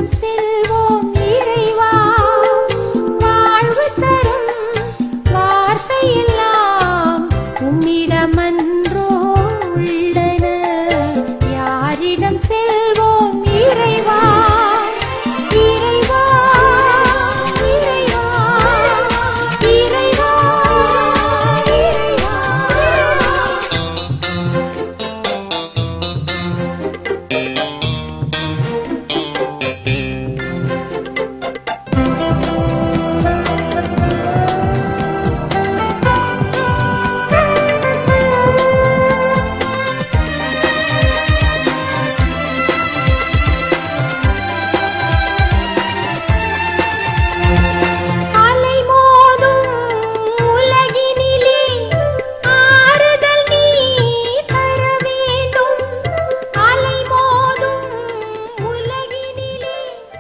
யாரிடம் செல்வோம் இறைவா வாழ்வு தரும் வார்த்தையெல்லாம் உம்மிடமன்றோ உள்ளன யாரிடம் செல்வோம் இறைவா இறைவா இறைவா இறைவா இறைவா அலை மோதும் உலகினிலே ஆறுதல் நீ தர வேண்டும் அலை மோதும் உலகினிலே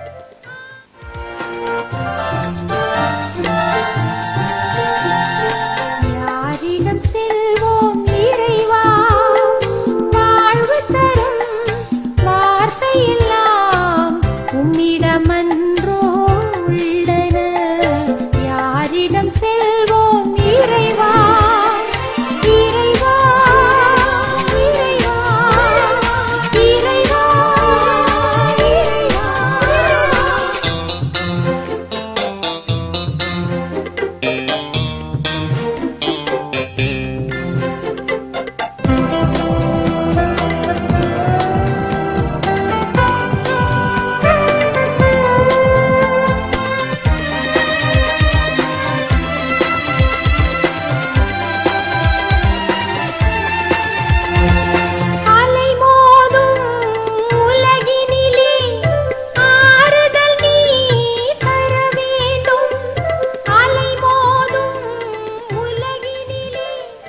யாரிடம் செல்வோம் இறைவா வாழ்வு தரும் வார்த்தையெல்லாம் உம்மிடமன்றோ உள்ளன யாரிடம் செல்வோம் இறைவா இறைவா இறைவா இறைவா இறைவா அலை மோதும் உலகினிலே ஆறுதல் நீ தர வேண்டும் அலை மோதும் உலகினிலே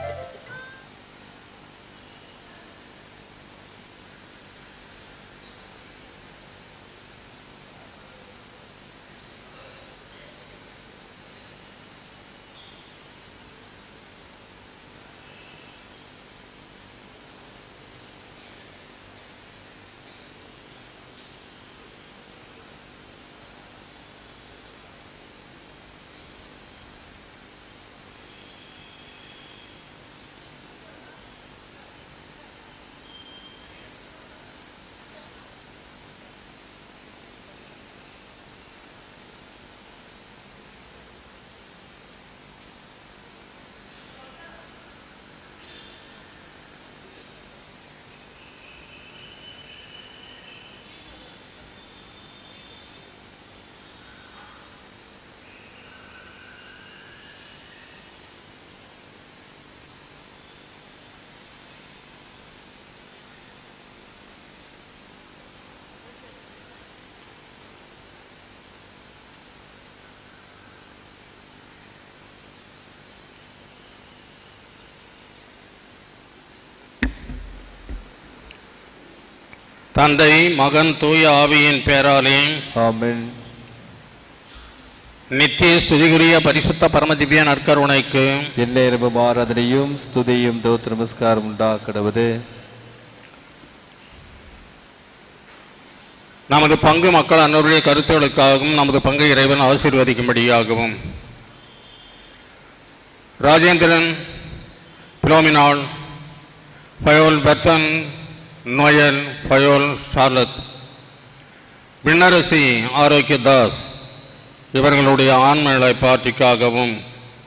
தந்தை மகன் தூய ஆவியின் பேராலே ஆமென் நித்திய ஸ்துதிகுரிய பரிசுத்த பரம திவ்ய நற்கருணைக்கு எந்நேரமும் ஆராதனையும் ஸ்துதியும் தோத்திர நமஸ்காரம் உண்டாக்கிடுவது நமது பங்கு மக்கள் அன்னருடைய கருத்துகளுக்காகவும் நமது பங்கை இறைவன் ஆசீர்வதிக்கும்படியாகவும் ராஜேந்திரன் பிலோமினாள் பயோல் பெத்தன் நோயல் பயோல் ஷார்லத் விண்ணரசி ஆரோக்கிய தாஸ் இவர்களுடைய ஆன்ம பாட்டிக்காகவும்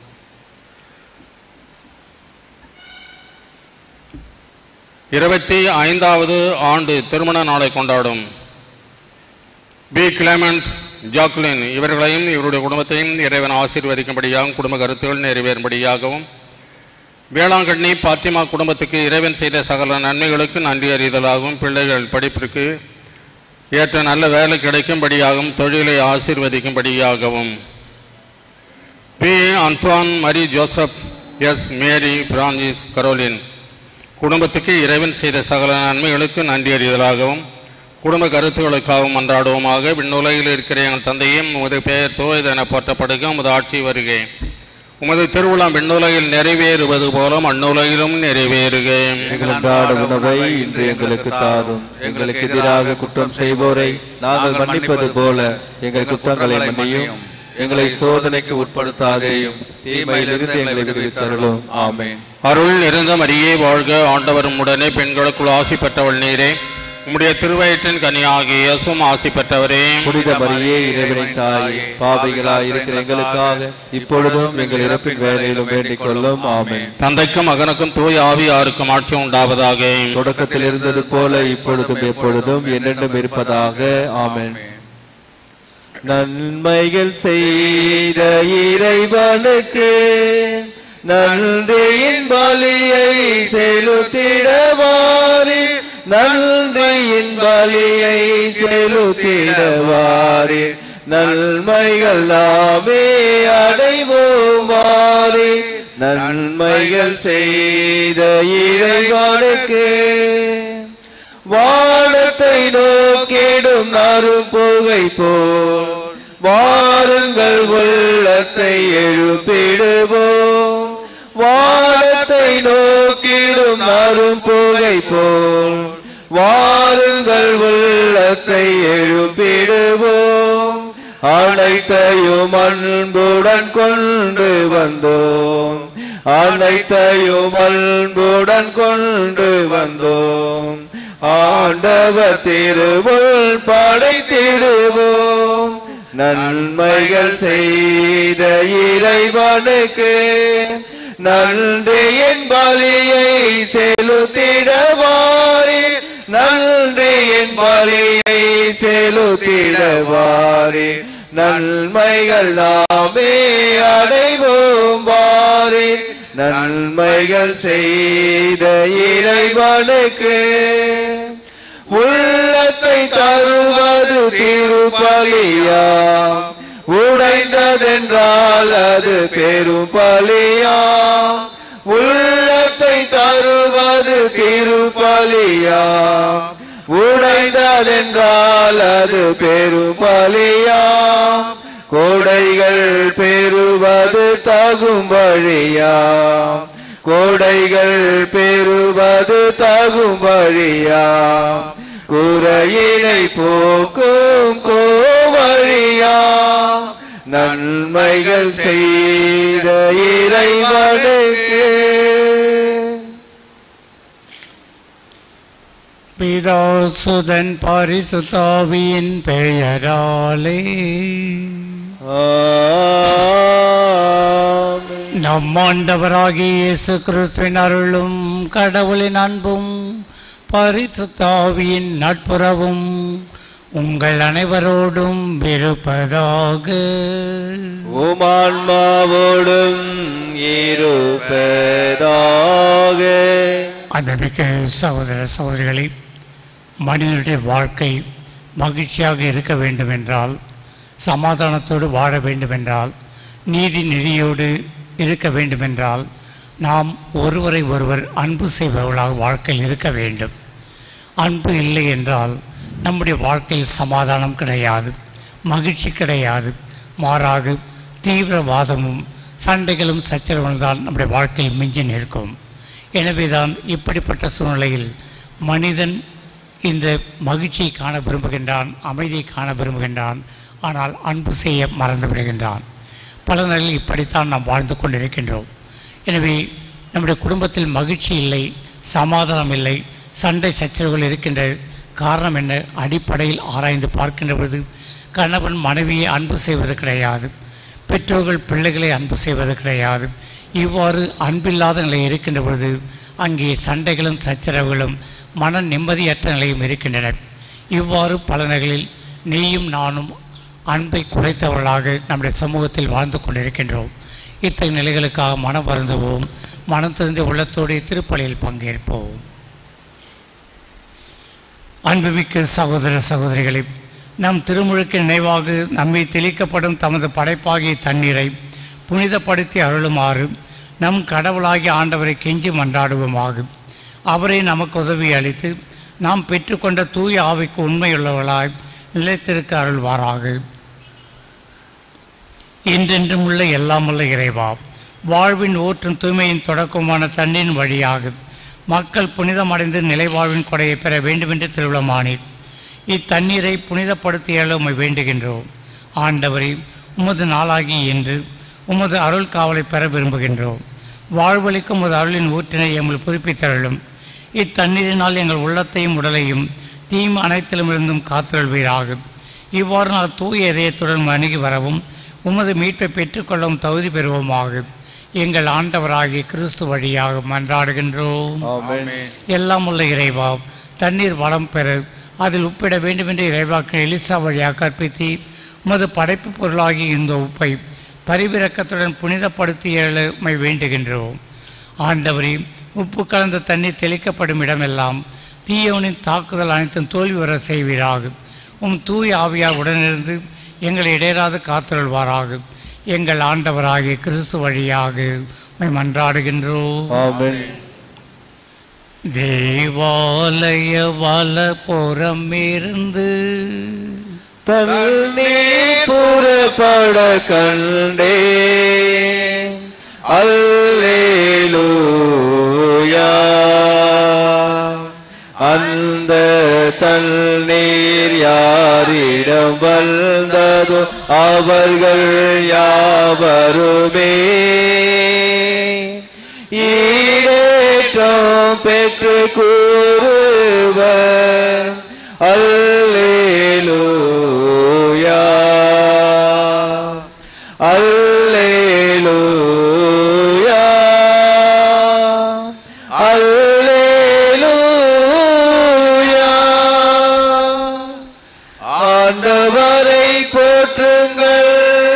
இருபத்தி ஐந்தாவது ஆண்டு திருமண நாளை கொண்டாடும் பி கிளமெண்ட் ஜாக்லின் இவர்களையும் இவருடைய குடும்பத்தையும் இறைவன் ஆசீர்வதிக்கும்படியாகவும் குடும்ப கருத்துகள் நிறைவேறும்படியாகவும் வேளாங்கண்ணி பாத்திமா குடும்பத்துக்கு இறைவன் செய்த சகல நன்மைகளுக்கு நன்றி அறிதலாகவும் பிள்ளைகள் படிப்பிற்கு ஏற்ற நல்ல வேலை கிடைக்கும்படியாகவும் தொழிலை ஆசீர்வதிக்கும்படியாகவும் P Antoine Marie Joseph S Mary Francis Caroline குடும்பத்துக்கு இறைவன் செய்த சகல நன்மைகளுக்கு நன்றி அறிதலாகவும் குடும்ப கருத்துக்களுக்காகவும் மன்றாடுவோமாக விண்ணுலகில் இருக்கிற எங்கள் தந்தையும் உமது பெயர் தூயது என போற்றப்படுக உமது ஆட்சி வருகை உமது திருவிழா விண்ணுலகில் நிறைவேறுவது போல மண்ணுலகிலும் நிறைவேறுக எங்கள் அன்றாட உணவை இன்று எங்களுக்கு தாரும் எங்களுக்கு எதிராக குற்றம் செய்வோரை நாங்கள் மன்னிப்பது போல எங்கள் குற்றங்களை மன்னியும் எங்களை சோதனைக்கு உட்படுத்தாதேயும் தீமையிலிருந்து எங்களை விடுவித்தருளும் ஆமென் அருள் நிறைந்த மரியே வாழ்க ஆண்டவரும் உடனே பெண்களுக்குள் ஆசி பெற்றவள் நீரே உம்முடைய திருவயிற்றின் கனியாகிய இயேசுவும் ஆசி பெற்றவரே புனித மரியே இறைவனின் தாயே பாவிகளாய் இருக்கிற எங்களுக்காக இப்பொழுதும் எங்கள் இறப்பின் வேலையிலும் வேண்டிக் கொள்ளும் ஆமென் தந்தைக்கும் மகனுக்கும் தூய ஆவியாருக்கும் ஆட்சி உண்டாவதாக தொடக்கத்தில் இருந்தது போல இப்பொழுதும் எப்பொழுதும் என்னென்றும் இருப்பதாக ஆமென் நன்மைகள் செய்த இறைவனுக்கு நன்றியின் பலியை செலுத்திடவாரி நன்றியின் பலியை செலுத்திடவாரி நன்மைகள் நாமே அடைவோமாரி நன்மைகள் செய்த இறைவனுக்கு வானத்தை நோக்கிடும் நறும்புகை போல் வாருங்கள் உள்ளத்தை எழுப்பிடுவோம் வானத்தை நோக்கிடும் நறும்புகை போல் வாருங்கள் உள்ளத்தை எழுப்பிடுவோம் அனைத்தையும் அன்புடன் கொண்டு வந்தோம் அனைத்தையும் அன்புடன் கொண்டு வந்தோம் ஆண்டவர் திருவுள் படைத்திடுவோம் நன்மைகள் செய்த இறைவனுக்கு நன்றியின் பலியை செலுத்திடவாரி நன்றியின் பலியை செலுத்திடவாரி நன்மைகள் நாமே அடைவோம் வாரி நன்மைகள் செய்த இறைவனுக்கு உள்ளத்தை தருவது திருப்பலியா உடைந்ததென்றால் அது பெரும் பலியா உள்ளத்தை தருவது திருப்பலியா உடைந்ததென்றால் அது பெரும் பலியா கோடைகள் பெறுவது தகும் வழியா கோடைகள் பெறுவது தகும் வழியா குறையினை போக்கும் கோவழியா நன்மைகள் செய்த இறைவனுக்கு பிதாசுதன் பரிசுத்தாவியின் பெயராலே ஆமென். நம் ஆண்டவராகிய இயேசு கிறிஸ்துவின் அருளும் கடவுளின் அன்பும் பரிசுத்தாவியின் நட்புறவும் உங்கள் அனைவரோடும் இருப்பதாக உமான்மாவோடும் இருப்பதாக அன்பமிக்க சகோதர சகோதரிகளே மனிதனுடைய வாழ்க்கை மகிழ்ச்சியாக இருக்க வேண்டுமென்றால் சமாதானத்தோடு வாழ வேண்டுமென்றால் நீதி நெறியோடு இருக்க வேண்டுமென்றால் நாம் ஒருவரை ஒருவர் அன்பு செய்பவர்களாக வாழ்க்கையில் இருக்க வேண்டும் அன்பு இல்லை என்றால் நம்முடைய வாழ்க்கையில் சமாதானம் கிடையாது மகிழ்ச்சி கிடையாது மாறாக தீவிரவாதமும் சண்டைகளும் சச்சரவுகளும் தான் நம்முடைய வாழ்க்கையில் மிஞ்சி நிற்கும் எனவேதான் இப்படிப்பட்ட சூழ்நிலையில் மனிதன் இந்த மகிழ்ச்சியை காண விரும்புகின்றான் அமைதியை காண விரும்புகின்றான் ஆனால் அன்பு செய்ய மறந்து விடுகின்றான் பல நாளில் இப்படித்தான் நாம் வாழ்ந்து கொண்டிருக்கின்றோம் எனவே நம்முடைய குடும்பத்தில் மகிழ்ச்சி இல்லை சமாதானம் இல்லை சண்டை சச்சரவுகள் இருக்கின்ற காரணம் என்ன அடிப்படையில் ஆராய்ந்து பார்க்கின்ற பொழுது கணவன் மனைவியை அன்பு செய்வது கிடையாது பெற்றோர்கள் பிள்ளைகளை அன்பு செய்வது கிடையாது இவ்வாறு அன்பில்லாத நிலை இருக்கின்ற பொழுது அங்கே சண்டைகளும் சச்சரவுகளும் மன நிம்மதியற்ற நிலையும் இருக்கின்றன இவ்வாறு பல நிலைகளில் நீயும் நானும் அன்பை குறைத்தவர்களாக நம்முடைய சமூகத்தில் வாழ்ந்து கொண்டிருக்கின்றோம் இத்தகைய நிலைகளுக்காக மனம் வருந்துவோம் மனம் திறந்த உள்ளத்தோடு திருப்பலியில் பங்கேற்போம் அன்புமிக்க சகோதர சகோதரிகளே நம் திருமுழுக்கு நினைவாக நம்மை தெளிக்கப்படும் தமது படைப்பாகிய தண்ணீரை புனிதப்படுத்தி அருளுமாறு நம் கடவுளாகிய ஆண்டவரை கெஞ்சி மன்றாடுவோமாக அவரை நமக்கு உதவி அளித்து நாம் பெற்றுக்கொண்ட தூய ஆவிக்கு உண்மையுள்ளவர்களாய் நிலைத்திருக்க அருள்வாராக என்றென்றும் உள்ள எல்லாமுள்ள இறைவா வாழ்வின் ஊற்றும் தூய்மையின் தொடக்கமான தண்ணீரின் வழியாக மக்கள் புனிதமடைந்து நிலைவாழ்வின் கொடையை பெற வேண்டுமென்று திருவிழமானீர் இத்தண்ணீரை புனிதப்படுத்திய உம்மை வேண்டுகின்றோம் ஆண்டவரே உமது நாளாகி என்று உமது அருள் காவலை பெற விரும்புகின்றோம் வாழ்வளிக்கும் உமது அருளின் ஊற்றினை எங்கள் புதுப்பித்தருளும் இத்தண்ணீரினால் எங்கள் உள்ளத்தையும் உடலையும் தீம் அனைத்திலுமிருந்தும் காத்தருள்வீராகும் இவ்வாறு நாங்கள் தூய இதயத்துடன் அணுகி வரவும் உமது மீட்பை பெற்றுக்கொள்ளவும் தகுதி பெறுவோமாக எங்கள் ஆண்டவராகிய கிறிஸ்து வழியாக மன்றாடுகின்றோம் ஆமென் எல்லாம் உள்ள இறைவா தண்ணீர் வளம் பெற அதில் உப்பிட வேண்டுமென்று இறைவாக்கு எலிசா வழியாக கற்பித்து உமது படைப்பு பொருளாகிய இந்த உப்பை பரிவிரக்கத்துடன் புனிதப்படுத்தியமை வேண்டுகின்றோம் ஆண்டவரே உப்பு கலந்த தண்ணீர் தெளிக்கப்படும் இடமெல்லாம் தீயவனின் தாக்குதல் அனைத்தும் தோல்வி வர செய்வீராக உம் தூய ஆவியார் உடனிருந்து எங்களை இடையராது காத்தருள்வாராக எங்கள் ஆண்டவராகிய கிறிஸ்து வழியாக உம்மை மன்றாடுகின்றோம் ஆமென் தேவாலய வலப்புறம் இருந்து தண்ணீர் புறப்பட கண்டே அல்லேலூயா அந்த தண்ணீர் யாரிடம் வந்ததோ அவர்கள் யாவருமே ஈடேற்றம் பெற்று கூறுவர் அல்லேலூயா அல்லேலூயா அல்லேலூயா ஆண்டவரை போற்றுங்கள்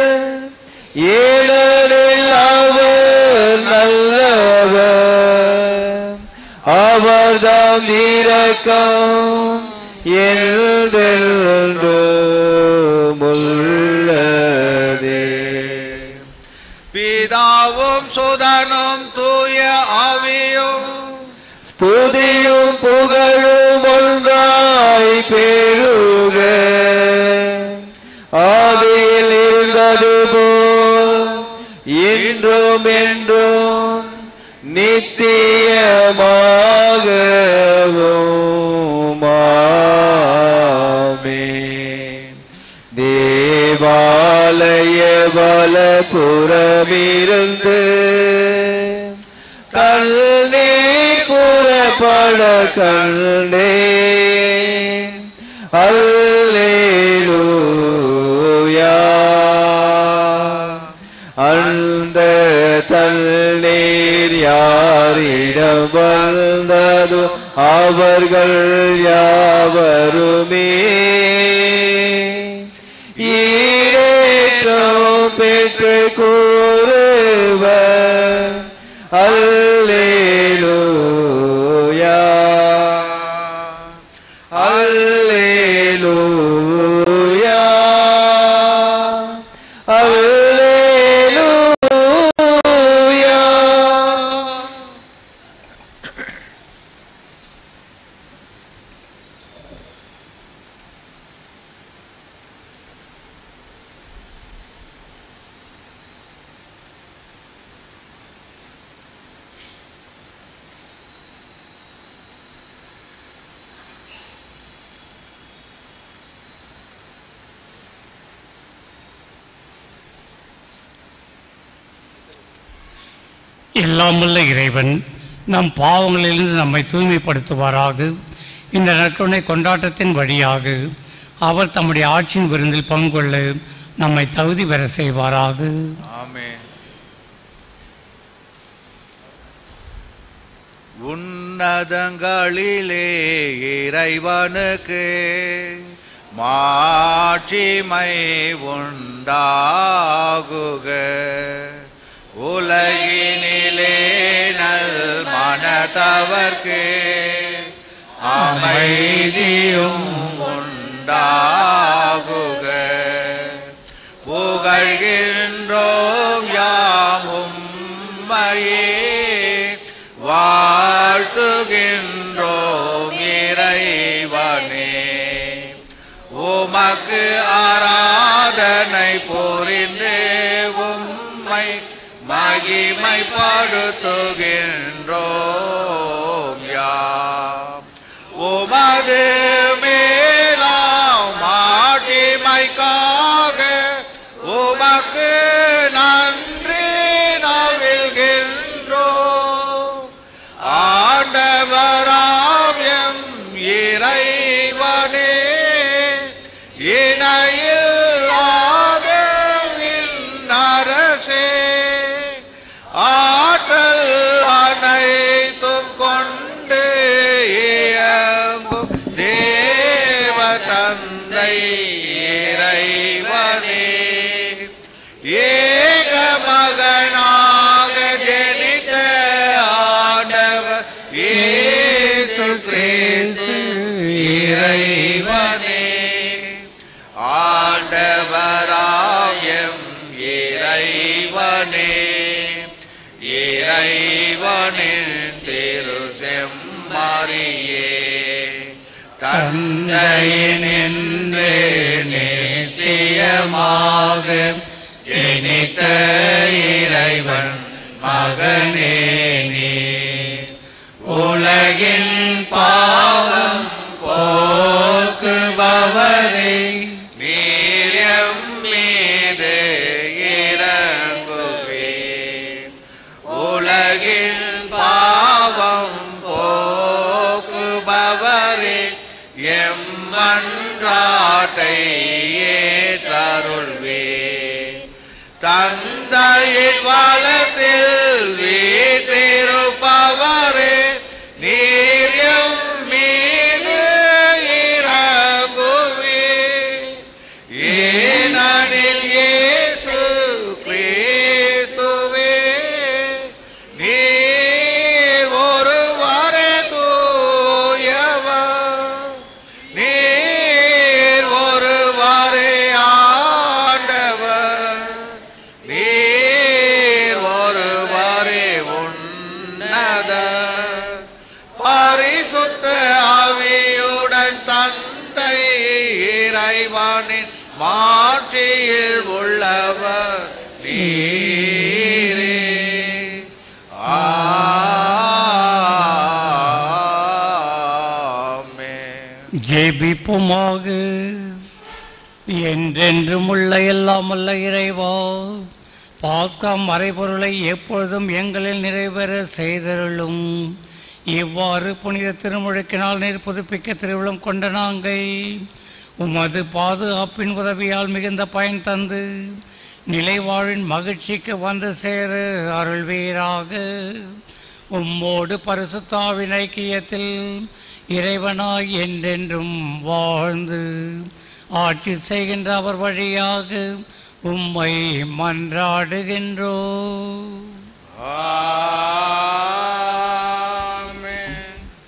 ஏழலில் அவர் நல்லவர் அவர்தாம் இரக்கம் என்றென்றும் உள்ளதே பிதாவும் சுதனும் தூய ஆவியும் ஸ்துதியும் புகழும் ஒன்றாய் பெருக ஆதியில் இருந்தது போல் இன்றும் என்றும் நித்தியமாகவும் ஆமென். தேவாலய பலபுறமிருந்து தண்ணீர் புறப்பட கண்டே அல்லேலூயா அந்த தண்ணீர் யாரிடம் வந்ததோ அவர்கள் யாவருமே ஈரேற்றம் பெற்று கூறுவர் அல்லேலூயா அல்லேலூயா அல்லேலூயா எல்லாமுள்ள இறைவன் நம் பாவங்களிலிருந்து நம்மை தூய்மைப்படுத்துவாராக இந்த நற்கருணை கொண்டாட்டத்தின் வழியாக அவர் தம்முடைய ஆட்சியின் விருந்தில் பங்குகொள்ள நம்மை தகுதி பெற செய்வாராக ஆமென் உன்னதங்களிலே இறைவனுக்கு மாட்சிமை உண்டாகுக உலகினிலே நல் மனதவர்க்கு அமைதியும் உண்டாகுக புகழ்கின்றோம் யாமும் மையே வாழ்த்துகின்றோம் இறைவனே உமக்கு ஆராதனை புரிந்து உம்மை மகிமை மகிமைப்படுத்துகின்றோம் யாம் உமது மேலாம் மாட்டிமைக்காக உமக்கு நன்றி நவில்கின்றோம் ஆண்டவராம் இறைவனே இணையில்லாத அரசே ஆற்றல் அனைத்தும் கொண்டு இயங்கும் தேவ தந்தை இறைவனே ஏக மகனாக ஜனித்த ஆண்டவர் இயேசு கிறிஸ்து இறைவனே ஆண்டவராயம் இறைவனே இறைவனின் திரு செம்மறியே தந்தையினின்று நித்தியமாக ஜனித்த இறைவன் மகனே நீ உலகின் பாவம் போக்குபவரே நீரம் மீது இறங்குவே உலகின் பாவம் போக்குபவரே எம்மன்றாட்டை ஏற்றருள்வே தந்தையின் வளத்தில் வீற்றிருப்பவரே நீரியம் மீது இறங்குவே ஏனெனில் இயேசு கிறிஸ்துவே நீர் ஒருவரே தூயவர் நீர் ஒருவரே ஆண்டவர் நீர் ஒருவரே உன்னத பரிசுத்த ஆவியுடன் தந்தை இறைவனின் மாட்சியில் உள்ளவர் நீரே ஆமென் ஜெபிப்புமாக என்றென்றும் உள்ள எல்லாம் உள்ள இறைவா பாஸ்கா மறைபொருளை எப்பொழுதும் எங்களில் நிறைவேற செய்தருளும் இவ்வாறு புனித திருமுழுக்கினால் நீர் புதுப்பிக்க திருவிழம் கொண்ட நாங்கள் உமது பாதுகாப்பின் உதவியால் மிகுந்த பயன் தந்து நிலைவாழின் மகிழ்ச்சிக்கு வந்து சேர அருள்வீராக உம்மோடு பரிசுத்தாவின் ஐக்கியத்தில் இறைவனாய் என்றென்றும் வாழ்ந்து ஆட்சி செய்கின்ற அவர் வழியாக உம்மை மன்றாடுகின்றோ ஆமென்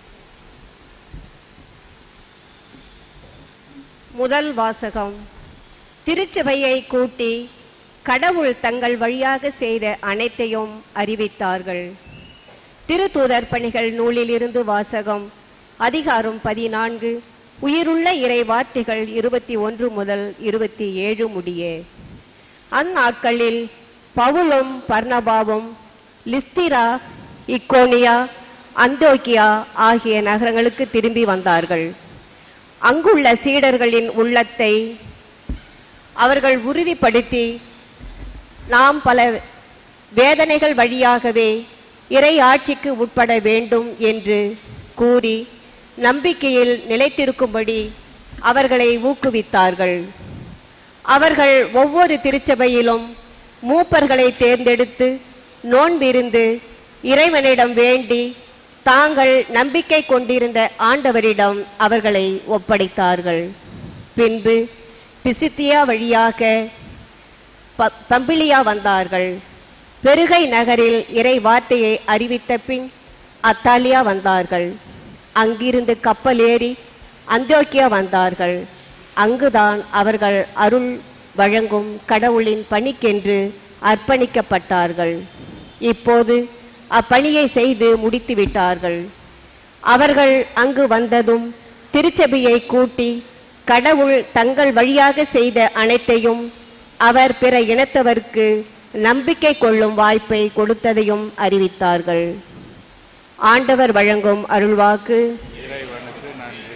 முதல் வாசகம் திருச்சபையை கூட்டி கடவுள் தங்கள் வழியாக செய்த அனைத்தையும் அறிவித்தார்கள் திருத்தூதர் பணிகள் நூலிலிருந்து வாசகம் அதிகாரம் பதினான்கு உயிருள்ள இறை வார்த்தைகள் இருபத்தி ஒன்று முதல் இருபத்தி ஏழு முடிய அந்நாட்களில் பவுலும் பர்னபாவும் லிஸ்திரா இக்கோனியா அந்தோக்கியா ஆகிய நகரங்களுக்கு திரும்பி வந்தார்கள் அங்குள்ள சீடர்களின் உள்ளத்தை அவர்கள் உறுதிப்படுத்தி நாம் பல வேதனைகள் வழியாகவே இறை ஆட்சிக்கு உட்பட வேண்டும் என்று கூறி நம்பிக்கையில் நிலைத்திருக்கும்படி அவர்களை ஊக்குவித்தார்கள் அவர்கள் ஒவ்வொரு திருச்சபையிலும் மூப்பர்களை தேர்ந்தெடுத்து நோன்பிருந்து இறைவனிடம் வேண்டி தாங்கள் நம்பிக்கை கொண்டிருந்த ஆண்டவரிடம் அவர்களை ஒப்படைத்தார்கள் பின்பு பிசித்தியா வழியாக ப- பம்பிலியா வந்தார்கள் பெருகை நகரில் இறை வார்த்தையை அறிவித்த பின் அத்தாலியா வந்தார்கள் அங்கிருந்து கப்பல் ஏறி அந்தியோக்கியா வந்தார்கள் அங்குதான் அவர்கள் அருள் வழங்கும் கடவுளின் பணிக்கென்று அர்ப்பணிக்கப்பட்டார்கள் இப்போது அப்பணியை செய்து முடித்து விட்டார்கள் அவர்கள் அங்கு வந்ததும் திருச்சபையை கூட்டி கடவுள் தங்கள் வழியாக செய்த அனைத்தையும் அவர் பிற இனத்தவர்க்கு நம்பிக்கை கொள்ளும் வாய்ப்பை கொடுத்ததையும் அறிவித்தார்கள் ஆண்டவர் வழங்கும் அருள்வாக்கு இறைவனுக்கு நன்றி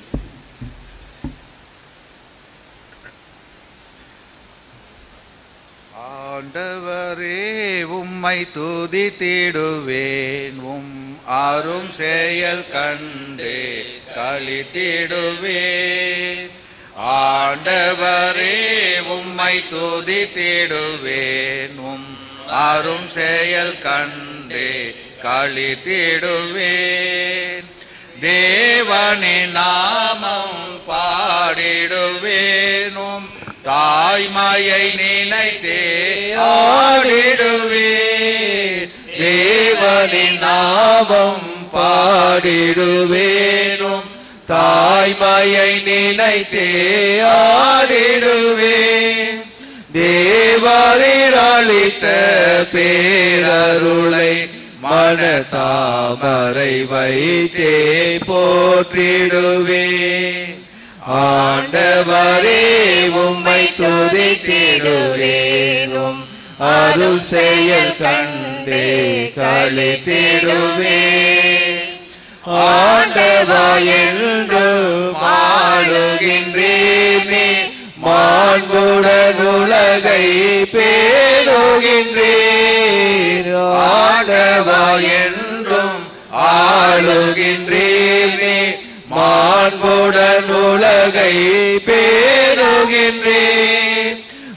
ஆண்டவரே உம்மை துதித்திடுவேன் உம் அரும் செயல் கண்டே களித்திடுவேன் ஆண்டவரே உம்மை துதித்திடுவேன் உம் அரும் செயல் கண்டே களித்திடுவேன் தேவனின் நாமம் பாடிடுவேனும் தாய்மையை நினைத்தே ஆடிடுவேன் தேவனின் நாமம் பாடிடுவேனும் தாய்மையை நினைத்தே ஆடிடுவேன் தேவரீர் அளித்த பேரருளை மனதாமரை வைத்தே போற்றிடுவேன் ஆண்டவரே உம்மை துதித்திடுவேனும் அருள் செயல் கண்டே களித்திடுவேன் ஆண்டவா என்று பாடுகின்றேனே மாண்புடன் உலகை பேணுகின்றேன் ஆண்டவா என்றும் ஆளுகின்றேனே மாண்புடன் உலகை பேணுகின்றேன்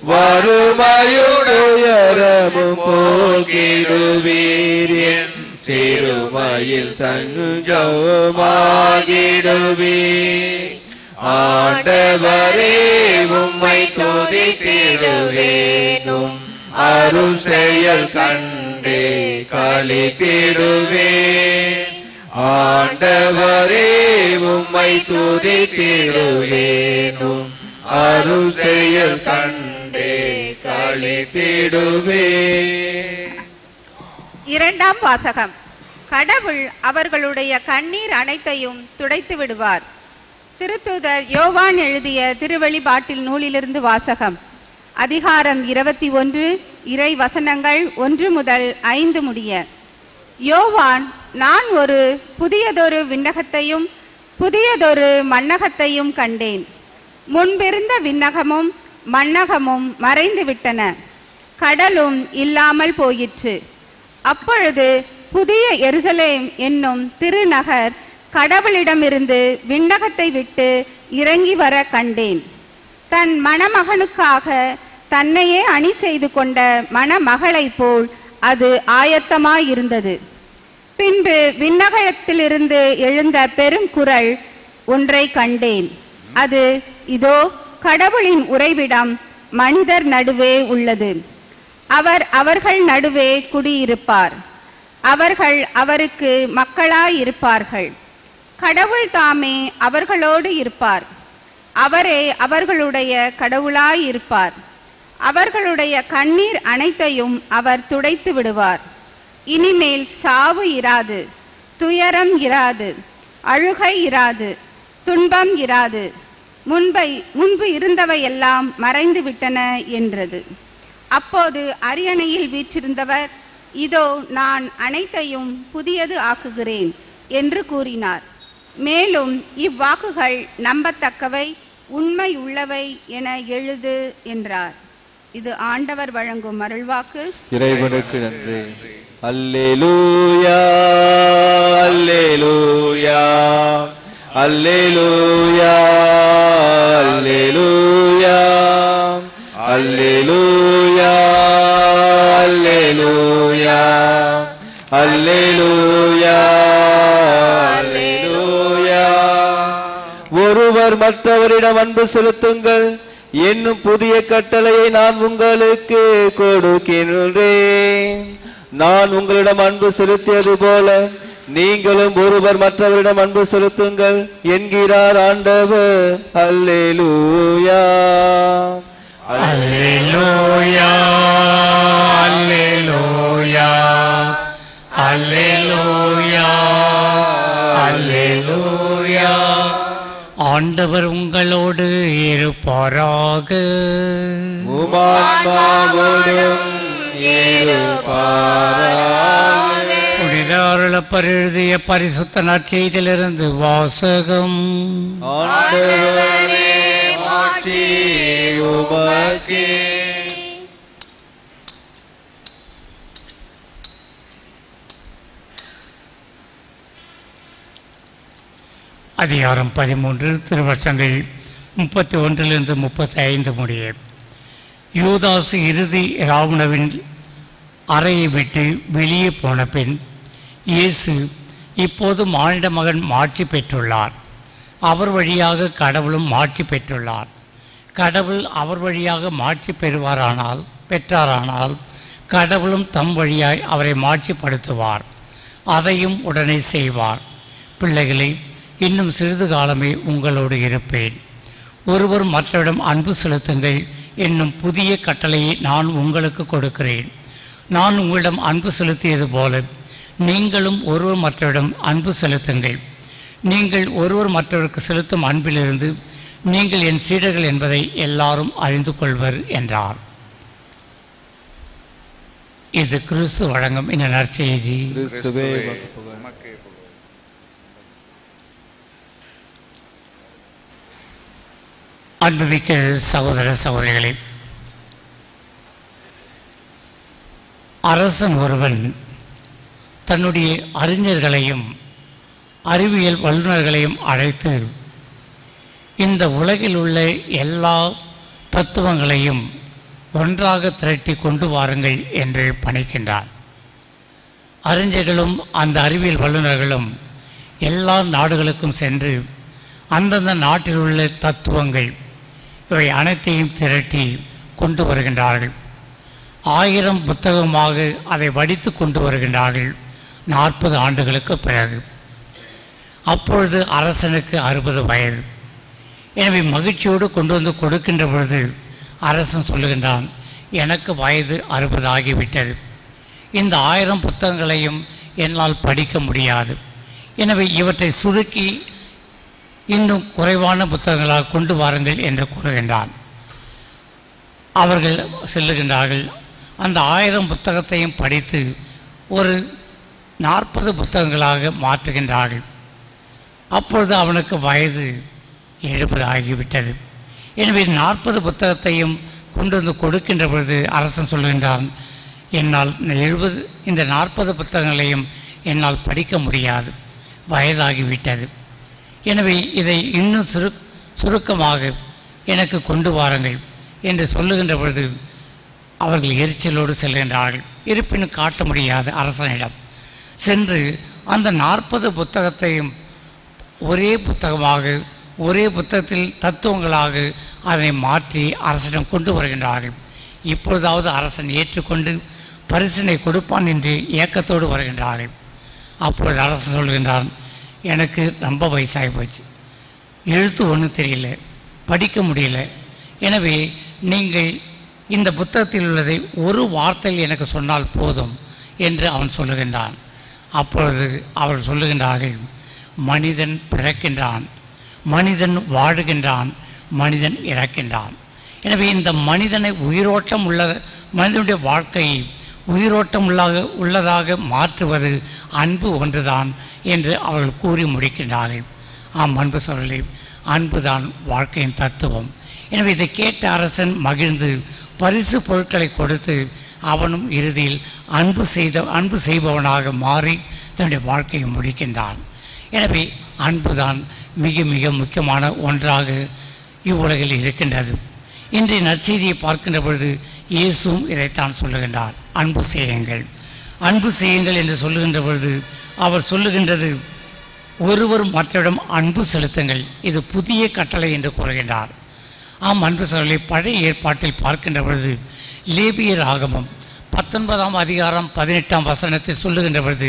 வறுமையுடையரமும் போகிடுவீர் என் சிறுமையில் தஞ்சமாகிடுவீர் ஆண்டவரே உம்மை துதித்திடுவேனும் அருள் செயல் கண்டே களித்திடுவேன் ஆண்டவரே உம்மை துதித்திடுவேனும் அருள் செயல் கண்டே களித்திடுவேன் இரண்டாம் வாசகம் கடவுள் அவர்களுடைய கண்ணீர் அனைத்தையும் துடைத்து விடுவார் திருத்தூதர் யோவான் எழுதிய திருவெளிப்பாட்டில் நூலிலிருந்து வாசகம் அதிகாரம் இருபத்தி ஒன்று இறை வசனங்கள் ஒன்று முதல் ஐந்து முடிய யோவான் நான் ஒரு புதியதொரு விண்ணகத்தையும் புதியதொரு மண்ணகத்தையும் கண்டேன் முன்பிருந்த விண்ணகமும் மண்ணகமும் மறைந்து விட்டன கடலும் இல்லாமல் போயிற்று அப்பொழுது புதிய எருசலேம் என்னும் திருநகர் கடவுளிடமிருந்து விண்ணகத்தை விட்டு இறங்கி வர கண்டேன் தன் மணமகனுக்காக தன்னையே அணி செய்து கொண்ட மணமகளைப் போல் அது ஆயத்தமாயிருந்தது பின்பு விண்ணகத்திலிருந்து எழுந்த பெரும் குரல் ஒன்றை கண்டேன் அது இதோ கடவுளின் உறைவிடம் மனிதர் நடுவே உள்ளது அவர் அவர்கள் நடுவே குடியிருப்பார் அவர்கள் அவருக்கு மக்களாயிருப்பார்கள் கடவுள் தாமே அவர்களோடு இருப்பார் அவரே அவர்களுடைய கடவுளாயிருப்பார் அவர்களுடைய கண்ணீர் அனைத்தையும் அவர் துடைத்து விடுவார் இனிமேல் சாவு இராது துயரம் இராது அழுகை இராது துன்பம் இராது முன்பை முன்பு இருந்தவையெல்லாம் மறைந்து விட்டன என்றது அப்போது அரியணையில் வீற்றிருந்தவர் இதோ நான் அனைத்தையும் புதியது ஆக்குகிறேன் என்று கூறினார் மேலும் இவ்வாக்குகள் நம்பத்தக்கவை உண்மை உள்ளவை என எழுது என்றார் இது ஆண்டவர் வழங்கும் அருள்வாக்கு இறைவனுக்கு நன்றி அல்லேலூயா அல்லேலூயா அல்லேலூயா அல்லேலூயா அல்லேலூயா அல்லேலூயா அல்லேலூயா அல்லேலூயா ஒருவர் மற்றவரிடம் அன்பு செலுத்துங்கள் என்னும் புதிய கட்டளையை நான் உங்களுக்கு கொடுக்கின்றேன் நான் உங்களிடம் அன்பு செலுத்தியது போல நீங்களும் ஒருவர் மற்றவரிடம் அன்பு செலுத்துங்கள் என்கிறார் ஆண்டவர் அல்லேலூயா அல்லேலூயா அல்லேலூயா அல்லேலூயா அல்லேலூயா ஆண்டவர் உங்களோடு இருப்பாராக உமாத்மாவோடும் புனித அருளப்பர் எழுதிய பரிசுத்த நற்செய்தியிலிருந்து வாசகம் ஆண்டவரே மாற்றி உமக்கே அதிகாரம் பதிமூன்று திருவசங்கள் முப்பத்தி ஒன்றிலிருந்து முப்பத்தி ஐந்து முடிய யூதாசு இறுதி ராவணவின் அறையை விட்டு வெளியே போன பின் இயேசு இப்போது மானிட மகன் மாட்சி பெற்றுள்ளார் அவர் வழியாக கடவுளும் மாட்சி பெற்றுள்ளார் கடவுள் அவர் வழியாக மாட்சி பெறுவாரானால் பெற்றாரானால் கடவுளும் தம் வழியாய் அவரை மாட்சிப்படுத்துவார் அதையும் உடனே செய்வார் பிள்ளைகளே இன்னும் சிறிது காலமே உங்களோடு இருப்பேன் ஒருவர் மற்றவரிடம் அன்பு செலுத்துங்கள் என்னும் புதிய கட்டளையை நான் உங்களுக்கு கொடுக்கிறேன் நான் உங்களிடம் அன்பு செலுத்தியது போல நீங்களும் ஒருவர் மற்றவரிடம் அன்பு செலுத்துங்கள் நீங்கள் ஒருவர் மற்றவருக்கு செலுத்தும் அன்பிலிருந்து நீங்கள் என் சீடர்கள் என்பதை எல்லாரும் அறிந்து கொள்வர் என்றார் இது கிறிஸ்து வழங்கும் இந்த நற்செய்தி கிறிஸ்துவே உமக்கு புகழ். உமக்கே புகழ். அன்புமிக்க சகோதர சகோதரிகளே அரசன் ஒருவன் தன்னுடைய அறிஞர்களையும் அறிவியல் வல்லுநர்களையும் அழைத்து இந்த உலகில் உள்ள எல்லா தத்துவங்களையும் ஒன்றாக திரட்டி கொண்டு வாருங்கள் என்று பணிக்கின்றார் அறிஞர்களும் அந்த அறிவியல் வல்லுநர்களும் எல்லா நாடுகளுக்கும் சென்று அந்தந்த நாட்டில் உள்ள தத்துவங்கள் இவை அனைத்தையும் திரட்டி கொண்டு வருகின்றார்கள் ஆயிரம் புத்தகமாக அதை வடித்து கொண்டு வருகின்றார்கள் நாற்பது ஆண்டுகளுக்கு பிறகு அப்பொழுது அரசனுக்கு அறுபது வயது எனவே மகிழ்ச்சியோடு கொண்டு வந்து கொடுக்கின்ற பொழுது அரசன் சொல்லுகின்றான் எனக்கு வயது அறுபது ஆகிவிட்டது இந்த ஆயிரம் புத்தகங்களையும் என்னால் படிக்க முடியாது எனவே இவற்றை சுருக்கி இன்னும் குறைவான புத்தகங்களாக கொண்டு வாருங்கள் என்று கூறுகின்றான் அவர்கள் செல்லுகின்றார்கள் அந்த ஆயிரம் புத்தகத்தையும் படித்து ஒரு நாற்பது புத்தகங்களாக மாற்றுகின்றார்கள் அப்பொழுது அவனுக்கு வயது எழுபது ஆகிவிட்டது எனவே நாற்பது புத்தகத்தையும் கொண்டு வந்து கொடுக்கின்ற பொழுது அரசன் சொல்கின்றான் என்னால் இந்த எழுபது இந்த நாற்பது புத்தகங்களையும் என்னால் படிக்க முடியாது வயதாகிவிட்டது எனவே இதை இன்னும் சுரு சுருக்கமாக எனக்கு கொண்டு வாருங்கள் என்று சொல்லுகின்ற பொழுது அவர்கள் எரிச்சலோடு செல்கின்றார்கள் இருப்பினும் காட்ட முடியாது அரசனிடம் சென்று அந்த நாற்பது புத்தகத்தையும் ஒரே புத்தகமாக ஒரே புத்தகத்தில் தத்துவங்களாக அதை மாற்றி அரசனிடம் கொண்டு வருகின்றார்கள் இப்பொழுதாவது அரசன் ஏற்றுக்கொண்டு பரிசினை கொடுப்பான் என்று ஏக்கத்தோடு வருகின்றார்கள் அப்பொழுது அரசன் சொல்கின்றான் எனக்கு ரொம்ப வயசாகி போச்சு எழுத்து ஒன்றும் தெரியல படிக்க முடியல எனவே நீங்கள் இந்த புத்தகத்தில் உள்ளதை ஒரு வார்த்தையில் எனக்கு சொன்னால் போதும் என்று அவன் சொல்லுகின்றான் அப்பொழுது அவர்கள் சொல்லுகின்றார்கள் மனிதன் பிறக்கின்றான் மனிதன் வாழுகின்றான் மனிதன் இறக்கின்றான் எனவே இந்த மனிதனை உயிரோட்டம் உள்ள மனிதனுடைய வாழ்க்கையை உயிரோட்டம் உள்ளாக உள்ளதாக மாற்றுவது அன்பு ஒன்றுதான் என்று அவர்கள் கூறி முடிக்கின்றார்கள் ஆம் அன்பு சொல்லி அன்புதான் வாழ்க்கையின் தத்துவம் எனவே இதை கேட்ட அரசன் மகிழ்ந்து பரிசு பொருட்களை கொடுத்து அவனும் இறுதியில் அன்பு செய்த அன்பு செய்பவனாக மாறி தன்னுடைய வாழ்க்கையை முடிக்கின்றான் எனவே அன்புதான் மிக மிக முக்கியமான ஒன்றாக இவ்வுலகில் இருக்கின்றது இன்றைய நற்செய்தியை பார்க்கின்ற பொழுது இயேசுவும் இதைத்தான் சொல்லுகின்றார் அன்பு செய்யுங்கள் அன்பு செய்யுங்கள் என்று சொல்லுகின்ற பொழுது அவர் சொல்லுகின்றது ஒருவர் மற்றவரிடம் அன்பு செலுத்துங்கள் இது புதிய கட்டளை என்று கூறுகின்றார் ஆம் அன்பு சொல்லி பழைய ஏற்பாட்டில் பார்க்கின்ற பொழுது லேபியர் ஆகமம் பத்தொன்பதாம் அதிகாரம் பதினெட்டாம் வசனத்தை சொல்லுகின்ற பொழுது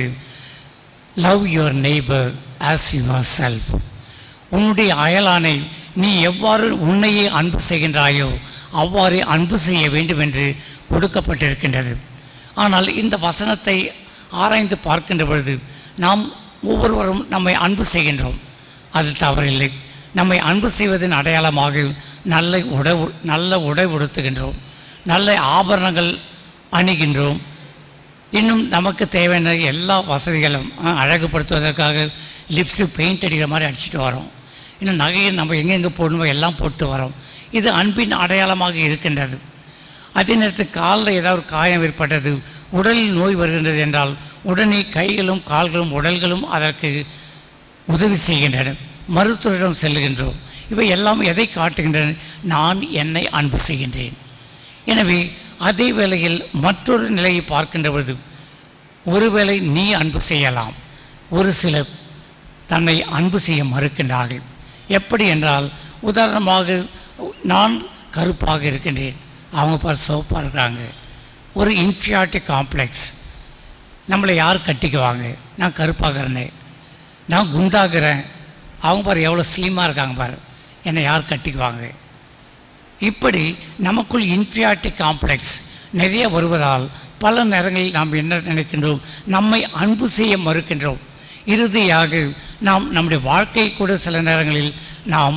love your neighbour as yourself உன்னுடைய அயலானை நீ எவ்வாறு உன்னையே அன்பு செய்கின்றாயோ அவ்வாறே அன்பு செய்ய வேண்டும் என்று கொடுக்கப்பட்டிருக்கின்றது ஆனால் இந்த வசனத்தை ஆராய்ந்து பார்க்கின்ற பொழுது நாம் ஒவ்வொருவரும் நம்மை அன்பு செய்கின்றோம் அது தவறில்லை நம்மை அன்பு செய்வதன் அடையாளமாக நல்ல உடை நல்ல உடை உடுத்துகின்றோம் நல்ல ஆபரணங்கள் அணுகின்றோம் இன்னும் நமக்கு தேவையான எல்லா வசதிகளும் அஹ், அழகுபடுத்துவதற்காக லிப்ஸு பெயிண்ட் அடிக்கிற மாதிரி அடிச்சுட்டு வரோம் இன்னும் நகையை நம்ம எங்கெங்கே போடணுமோ எல்லாம் போட்டு வரோம் இது அன்பின் அடையாளமாக இருக்கின்றது அதே நேரத்தில் காலில் ஏதாவது ஒரு காயம் ஏற்பட்டது உடலில் நோய் வருகின்றது என்றால் உடனே கைகளும் கால்களும் உடல்களும் அதற்கு உதவி செய்கின்றன மருத்துவரிடம் செல்லுகின்றோம் இவை எல்லாம் எதை காட்டுகின்றன நான் என்னை அன்பு செய்கின்றேன் எனவே அதே வேளையில் மற்றொரு நிலையை பார்க்கின்ற பொழுது ஒருவேளை நீ அன்பு செய்யலாம் ஒரு சிலர் தன்னை அன்பு செய்ய மறுக்கின்றார்கள் எப்படி என்றால் உதாரணமாக நான் கருப்பாக இருக்கின்றேன் அவங்க பார் சிவப்பாக இருக்கிறாங்க ஒரு இன்ஃபியாரிட்டி காம்ப்ளெக்ஸ் நம்மளை யார் கட்டிக்குவாங்க நான் கருப்பாக இருந்தேன் நான் குண்டாகிறேன் அவங்க பாரு எவ்வளோ ஸ்லிமாக இருக்காங்க பாரு என்னை யார் கட்டிக்குவாங்க இப்படி நமக்குள் இன்ஃபியாரிட்டி காம்ப்ளெக்ஸ் நிறைய வருவதால் பல நேரங்களில் நாம் என்ன நினைக்கின்றோம் நம்மை அன்பு செய்ய மறுக்கின்றோம் இறுதியாக நாம் நம்முடைய வாழ்க்கை கூட சில நேரங்களில் நாம்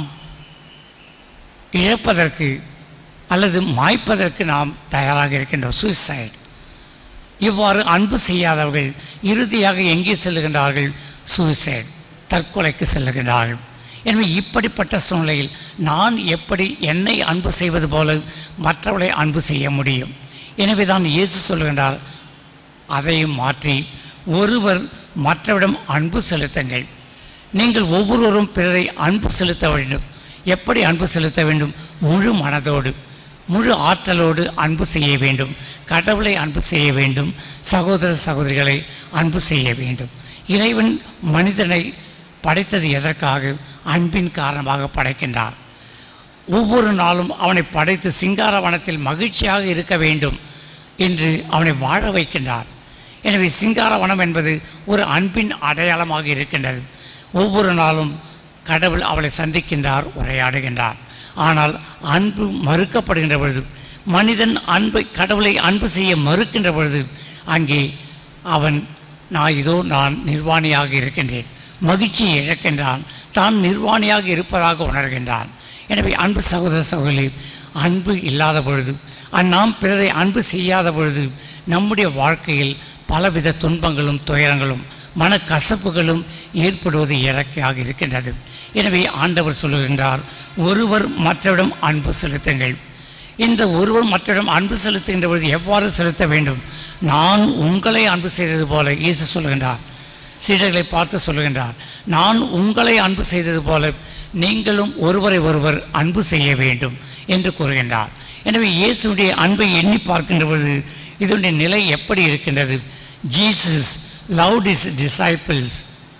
இழப்பதற்கு அல்லது மாய்ப்பதற்கு நாம் தயாராக இருக்கின்றோம் சூசைட் இவ்வாறு அன்பு செய்யாதவர்கள் இறுதியாக எங்கே செல்லுகின்றார்கள் சூசைட் தற்கொலைக்கு செல்லுகின்றார்கள் எனவே இப்படிப்பட்ட சூழ்நிலையில் நான் எப்படி என்னை அன்பு செய்வது போல மற்றவர்களை அன்பு செய்ய முடியும் எனவே தான் இயேசு சொல்லுகின்றார் அதையும் மாற்றி ஒருவர் மற்றவரிடம் அன்பு செலுத்துங்கள் நீங்கள் ஒவ்வொருவரும் பிறரை அன்பு செலுத்த வேண்டும் எப்படி அன்பு செலுத்த வேண்டும் முழு மனதோடு முழு ஆற்றலோடு அன்பு செய்ய வேண்டும் கடவுளை அன்பு செய்ய வேண்டும் சகோதர சகோதரிகளை அன்பு செய்ய வேண்டும் இறைவன் மனிதனை படைத்தது எதற்காக அன்பின் காரணமாக படைக்கின்றார் ஒவ்வொரு நாளும் அவனை படைத்து சிங்காரவனத்தில் மகிழ்ச்சியாக இருக்க வேண்டும் என்று அவனை வாழ வைக்கின்றார் எனவே சிங்காரவனம் என்பது ஒரு அன்பின் அடையாளமாக இருக்கின்றது ஒவ்வொரு நாளும் கடவுள் அவளை சந்திக்கின்றார் உரையாடுகின்றார் ஆனால் அன்பு மறுக்கப்படுகின்ற பொழுது மனிதன் அன்பை கடவுளை அன்பு செய்ய மறுக்கின்ற பொழுது அங்கே அவன் நான் இதோ நான் நிர்வாணியாக இருக்கின்றேன் மகிழ்ச்சியை இழக்கின்றான் தான் நிர்வாணியாக இருப்பதாக உணர்கின்றான் எனவே அன்பு சகோதர சகோதரி அன்பு இல்லாத பொழுது அந் நாம் பிறரை அன்பு செய்யாத பொழுது நம்முடைய வாழ்க்கையில் பலவித துன்பங்களும் துயரங்களும் மனக்கசப்புகளும் ஏற்படுவது இயற்கையாக இருக்கின்றது எனவே ஆண்டவர் சொல்லுகின்றார் ஒருவர் மற்றவிடம் அன்பு செலுத்துங்கள் இந்த ஒருவர் மற்றவிடம் அன்பு செலுத்துகின்ற பொழுது எவ்வாறு செலுத்த வேண்டும் நான் உங்களை அன்பு செய்தது போல இயேசு சொல்லுகின்றார் சீடர்களை பார்த்து சொல்லுகின்றார் நான் உங்களை அன்பு செய்தது போல நீங்களும் ஒருவரை ஒருவர் அன்பு செய்ய வேண்டும் என்று கூறுகின்றார் எனவே இயேசுடைய அன்பை எண்ணி பார்க்கின்ற பொழுது இதனுடைய நிலை எப்படி இருக்கின்றது Jesus loved his disciples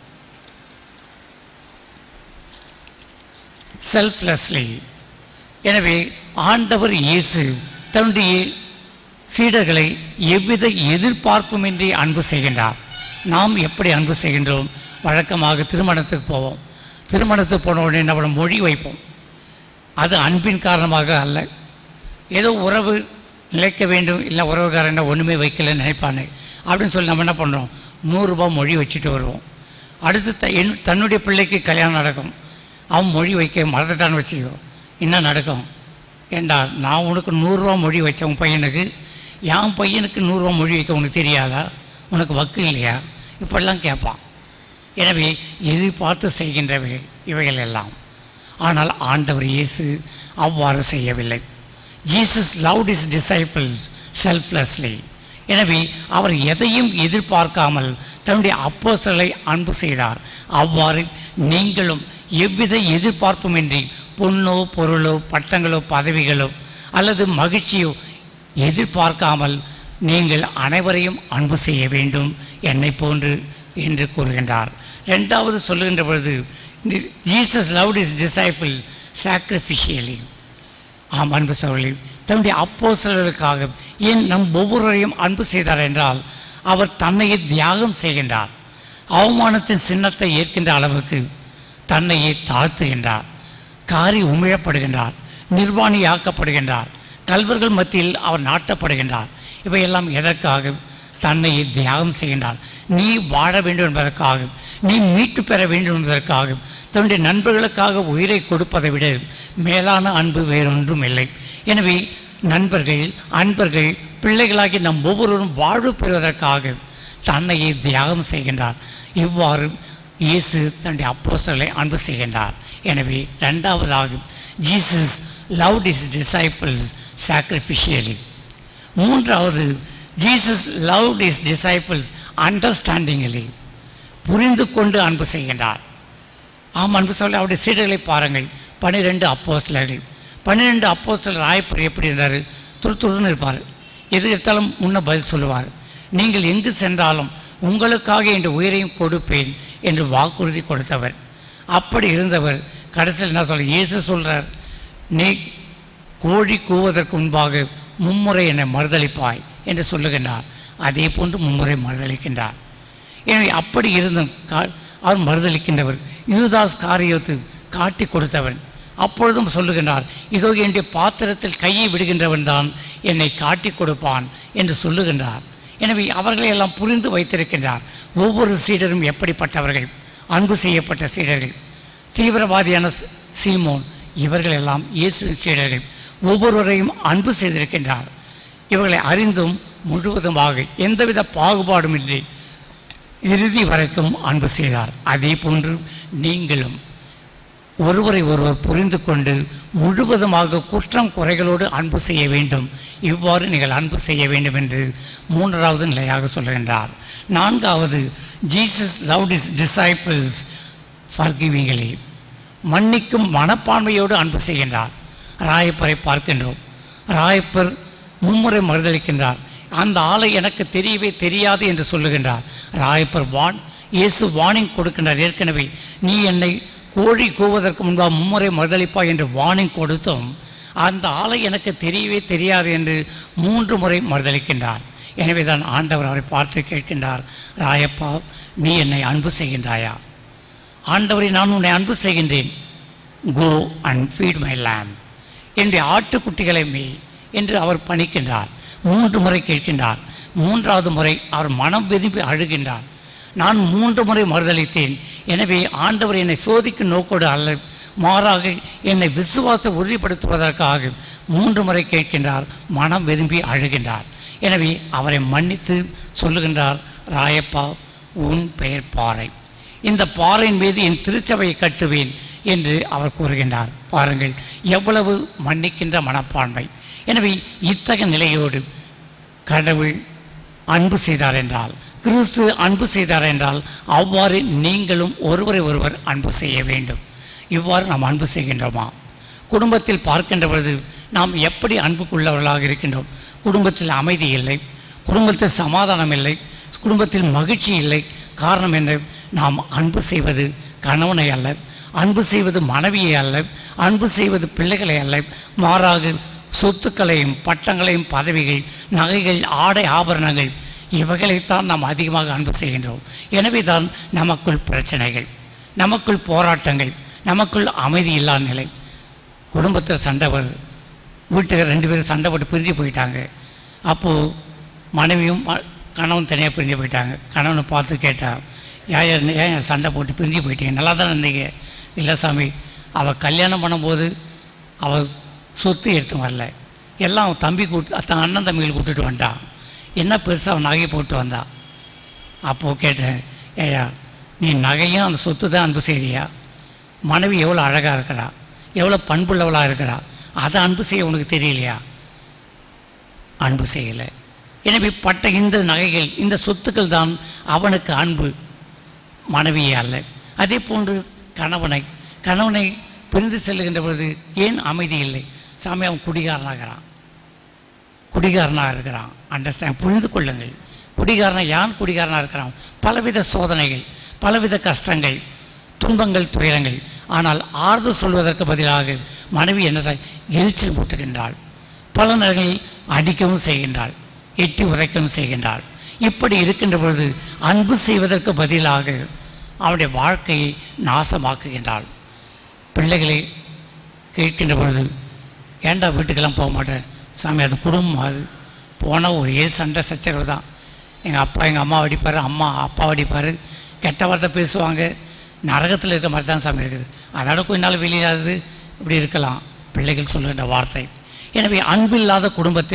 selflessly எனவே ஆண்டவர் இயேசு தன்னுடைய சீடர்களை எவ்வித எதிர்பார்ப்புமின்றி அன்பு செய்கின்றார் நாம் எப்படி அன்பு செய்கின்றோம் வழக்கமாக திருமணத்துக்கு போவோம் திருமணத்துக்கு போன உடனே நம்ம மொழி வைப்போம் அது அன்பின் காரணமாக அல்ல ஏதோ உறவு நிலைக்க வேண்டும் இல்லை உறவுக்காரன் ஒன்றுமே வைக்கலன்னு நினைப்பானே அப்படின்னு சொல்லி நம்ம என்ன பண்ணுறோம் நூறுரூபா மொழி வச்சுட்டு வருவோம் அடுத்து த என் தன்னுடைய பிள்ளைக்கு கல்யாணம் நடக்கும் அவன் மொழி வைக்க மறந்துட்டான்னு வச்சுக்கோ என்ன நடக்கும் ஏண்டா நான் உனக்கு நூறுரூவா மொழி வச்ச உன் பையனுக்கு என் பையனுக்கு நூறுரூவா மொழி வைக்க உனக்கு தெரியாதா உனக்கு வக்கு இல்லையா இப்படிலாம் கேட்பான் எனவே எதிர்பார்த்து செய்கின்றவைகள் இவைகள் எல்லாம் ஆனால் ஆண்டவர் இயேசு அவ்வாறு செய்யவில்லை Jesus loved his disciples selflessly எனவே அவர் எதையும் எதிர்பார்க்காமல் தன்னுடைய அப்போஸ்தலரை அன்பு செய்தார் அவ்வாறு நீங்களும் எவ்வித எதிர்பார்ப்புமின்றி பொண்ணோ பொருளோ பட்டங்களோ பதவிகளோ அல்லது மகிழ்ச்சியோ எதிர்பார்க்காமல் நீங்கள் அனைவரையும் அன்பு செய்ய வேண்டும் என்னை போன்று என்று கூறுகின்றார் இரண்டாவது சொல்லுகின்ற பொழுது Jesus loved his disciple sacrificially ஆம் அன்பு சகோதரி தன்னுடைய அப்போஸ்தலர்களுக்காக ஏன் நம் ஒவ்வொருவரையும் அன்பு செய்தார் என்றால் அவர் தன்னையே தியாகம் செய்கின்றார் அவமானத்தின் சின்னத்தை ஏற்கின்ற அளவுக்கு தன்னையே தாழ்த்துகின்றார் காரி உமிழப்படுகின்றார் நிர்வாணியாக்கப்படுகின்றார் கல்வர்கள் மத்தியில் அவர் நாட்டப்படுகின்றார் இவையெல்லாம் எதற்காக தன்னையே தியாகம் செய்கின்றார் நீ வாழ வேண்டும் என்பதற்காக நீ மீட்டு பெற வேண்டும் என்பதற்காக தன்னுடைய நண்பர்களுக்காக உயிரை கொடுப்பதை விட மேலான அன்பு வேறொன்றும் இல்லை எனவே நண்பர்கள் அன்பர்கள் பிள்ளைகளாகி நம் ஒவ்வொருவரும் வாழ்வு பெறுவதற்காக தன்னையே தியாகம் செய்கின்றார் இவ்வாறு இயேசு தன்னுடைய அப்போஸ்தலரை அன்பு செய்கின்றார் எனவே இரண்டாவதாக Jesus love his disciples sacrificially மூன்றாவது Jesus love his disciples understandingly புரிந்து கொண்டு அன்பு செய்கின்றார் ஆம் அன்பு சொல்ல அவருடைய சீடர்களை பாருங்கள் பன்னிரெண்டு அப்போஸ்தலர்கள் பன்னிரெண்டு அப்போஸ்தலர் ராயப்பர் எப்படி இருந்தார் துருத்துருன்னு இருப்பார் எது எடுத்தாலும் முன்ன பதில் சொல்லுவார் நீங்கள் எங்கு சென்றாலும் உங்களுக்காக என்ற உயிரையும் கொடுப்பேன் என்று வாக்குறுதி கொடுத்தவர் அப்படி இருந்தவர் கடைசியில் என்ன சொல்ற இயேசு சொல்றார் நீ கோழி கூவதற்கு முன்பாக மும்முறை என்னை மறுதளிப்பாய் என்று சொல்லுகின்றார் அதே போன்று மும்முறை மறுதளிக்கின்றார் எனவே அப்படி இருந்தும் கா- அவர் மறுதளிக்கின்றவர் யூதாஸ் காரியத்து காட்டி கொடுத்தவன் அப்பொழுதும் சொல்லுகின்றார் இதோ என்னுடைய பாத்திரத்தில் கையை விடுகின்றவன் தான் என்னை காட்டி கொடுப்பான் என்று சொல்லுகின்றார் எனவே அவர்களை எல்லாம் புரிந்து வைத்திருக்கின்றார் ஒவ்வொரு சீடரும் எப்படிப்பட்டவர்கள் அன்பு செய்யப்பட்ட சீடர்கள் தீவிரவாதியான சி- சீமோன் இவர்கள் எல்லாம் இயேசுவின் சீடர்கள் ஒவ்வொருவரையும் அன்பு செய்திருக்கின்றார் இவர்களை அறிந்தும் முழுவதுமாக எந்தவித பாகுபாடும் இல்லை இறுதி வரைக்கும் அன்பு செய்தார் அதே போன்று நீங்களும் ஒருவரை ஒருவர் புரிந்து கொண்டு முழுவதுமாக குற்றம் குறைகளோடு அன்பு செய்ய வேண்டும் இவ்வாறு நீங்கள் அன்பு செய்ய வேண்டும் என்று மூன்றாவது நிலையாக சொல்கின்றார் நான்காவது Jesus love his disciples forgivingly மன்னிக்கும் மனப்பான்மையோடு அன்பு செய்கின்றார் ராயப்பரை பார்க்கின்றோம் ராயப்பர் மும்முறை மறுதளிக்கின்றார் அந்த ஆளை எனக்கு தெரியவே தெரியாது என்று சொல்லுகின்றார் ராயப்பர் வான் இயேசு வார்னிங் கொடுக்கின்றார் ஏற்கனவே நீ என்னை கோழி கூவதற்கு முன்பாக மும்முறை மறுதளிப்பாய் என்று வார்னிங் கொடுத்தும் அந்த ஆளை எனக்கு தெரியவே தெரியாது என்று மூன்று முறை மறுதளிக்கின்றார் எனவே தான் ஆண்டவர் அவரை பார்த்து கேட்கின்றார் ராயப்பா நீ என்னை அன்பு செய்கின்றாயா ஆண்டவரை நான் உன்னை அன்பு செய்கின்றேன் go and feed my lamb என்னுடைய ஆட்டுக்குட்டிகளை மேய் என்று அவர் பணிக்கின்றார் மூன்று முறை கேட்கின்றார் மூன்றாவது முறை அவர் மனம் விரும்பி அழுகின்றார் நான் மூன்று முறை மறுதளித்தேன் எனவே ஆண்டவர் என்னை சோதிக்கும் நோக்கோடு அல்ல மாறாக என்னை விசுவாச உறுதிப்படுத்துவதற்காக மூன்று முறை கேட்கின்றார் மனம் விரும்பி அழுகின்றார் எனவே அவரை மன்னித்து சொல்லுகின்றார் ராயப்பா உன் பெயர் பாறை இந்த பாறையின் மீது என் திருச்சபையை கட்டுவேன் என்று அவர் கூறுகின்றார் பாருங்கள் எவ்வளவு மன்னிக்கின்ற மனப்பான்மை எனவே இத்தகைய நிலையோடு கடவுள் அன்பு செய்தார் என்றால் கிறிஸ்து அன்பு செய்தார் என்றால் அவ்வாறு நீங்களும் ஒருவரை ஒருவர் அன்பு செய்ய வேண்டும் இவ்வாறு நாம் அன்பு செய்கின்றோமா குடும்பத்தில் பார்க்கின்ற பொழுது நாம் எப்படி அன்புக்குள்ளவர்களாக இருக்கின்றோம் குடும்பத்தில் அமைதி இல்லை குடும்பத்தில் சமாதானம் இல்லை குடும்பத்தில் மகிழ்ச்சி இல்லை காரணம் என்ன நாம் அன்பு செய்வது கணவனை அல்ல அன்பு செய்வது மனைவியை அல்ல அன்பு செய்வது பிள்ளைகளை அல்ல மாறாக சொத்துக்களையும் பட்டங்களையும் பதவிகள் நகைகள் ஆடை ஆபரணங்கள் இவைகளைத்தான் நாம் அதிகமாக அன்பு செய்கின்றோம் எனவே தான் நமக்குள் பிரச்சனைகள் நமக்குள் போராட்டங்கள் நமக்குள் அமைதி இல்லா நிலை குடும்பத்தில் சண்டை வருது வீட்டுக்கு ரெண்டு பேரும் சண்டை போட்டு பிரிஞ்சு போயிட்டாங்க அப்போது மனைவியும் ம- கணவன் தனியாக பிரிஞ்சு போயிட்டாங்க கணவனை பார்த்து கேட்டா ஏன் ஏன் ஏன் சண்டை போட்டு பிரிஞ்சு போயிட்டீங்க நல்லா தானே இருந்தீங்க இல்லை சாமி அவள் கல்யாணம் பண்ணும்போது அவள் சொத்து எடுத்து வரல எல்லாம் அவன் தம்பி கூட்டு தன் அண்ணன் தம்பிகள் கூட்டிட்டு வந்துட்டான் என்ன பெருசாக அவன் நகையை போட்டு வந்தா அப்போது கேட்டேன் ஏயா நீ நகையும் அந்த சொத்து தான் அன்பு செய்றியா மனைவி எவ்வளோ அழகாக இருக்கிறா எவ்வளோ பண்புள்ளவளாக இருக்கிறா அதை அன்பு செய்ய உனக்கு தெரியலையா அன்பு செய்யலை எனவே பட்ட இந்த நகைகள் இந்த சொத்துக்கள் தான் அவனுக்கு அன்பு மனைவியே அல்ல அதே போன்று கணவனை கணவனை பிரிந்து செல்லுகின்ற பொழுது ஏன் அமைதி இல்லை சாமி அவன் குடிகாரனாகிறான் குடிகாரனாக இருக்கிறான் அண்டர்ஸ்டாண்ட் புரிந்து கொள்ளுங்கள் குடிகாரனா யான் குடிகாரனாக இருக்கிறான் பலவித சோதனைகள் பலவித கஷ்டங்கள் துன்பங்கள் துயரங்கள் ஆனால் ஆறுதல் சொல்வதற்கு பதிலாக மனைவி என்ன செய் எரிச்சல் மூட்டுகின்றாள் பல நேரங்களில் அடிக்கவும் செய்கின்றாள் எட்டி உரைக்கவும் செய்கின்றாள் இப்படி இருக்கின்ற பொழுது அன்பு செய்வதற்கு பதிலாக அவனுடைய வாழ்க்கையை நாசமாக்குகின்றாள் பிள்ளைகளை கேட்கின்ற பொழுது ஏன்டா வீட்டுக்கெல்லாம் போக மாட்டேன் சாமி அது குடும்பம் அது போனால் ஒரே சண்டை சச்சரவு தான் எங்கள் அப்பா எங்கள் அம்மா அடிப்பார் அம்மா அப்பா அடிப்பார் கெட்ட வார்த்தை பேசுவாங்க நரகத்தில் இருக்க மாதிரி தான் சாமி இருக்குது அதோட கொஞ்ச நாள் வெளியாவது இப்படி இருக்கலாம் பிள்ளைகள் சொல்லுகின்ற வார்த்தை எனவே அன்பில்லாத குடும்பத்தில்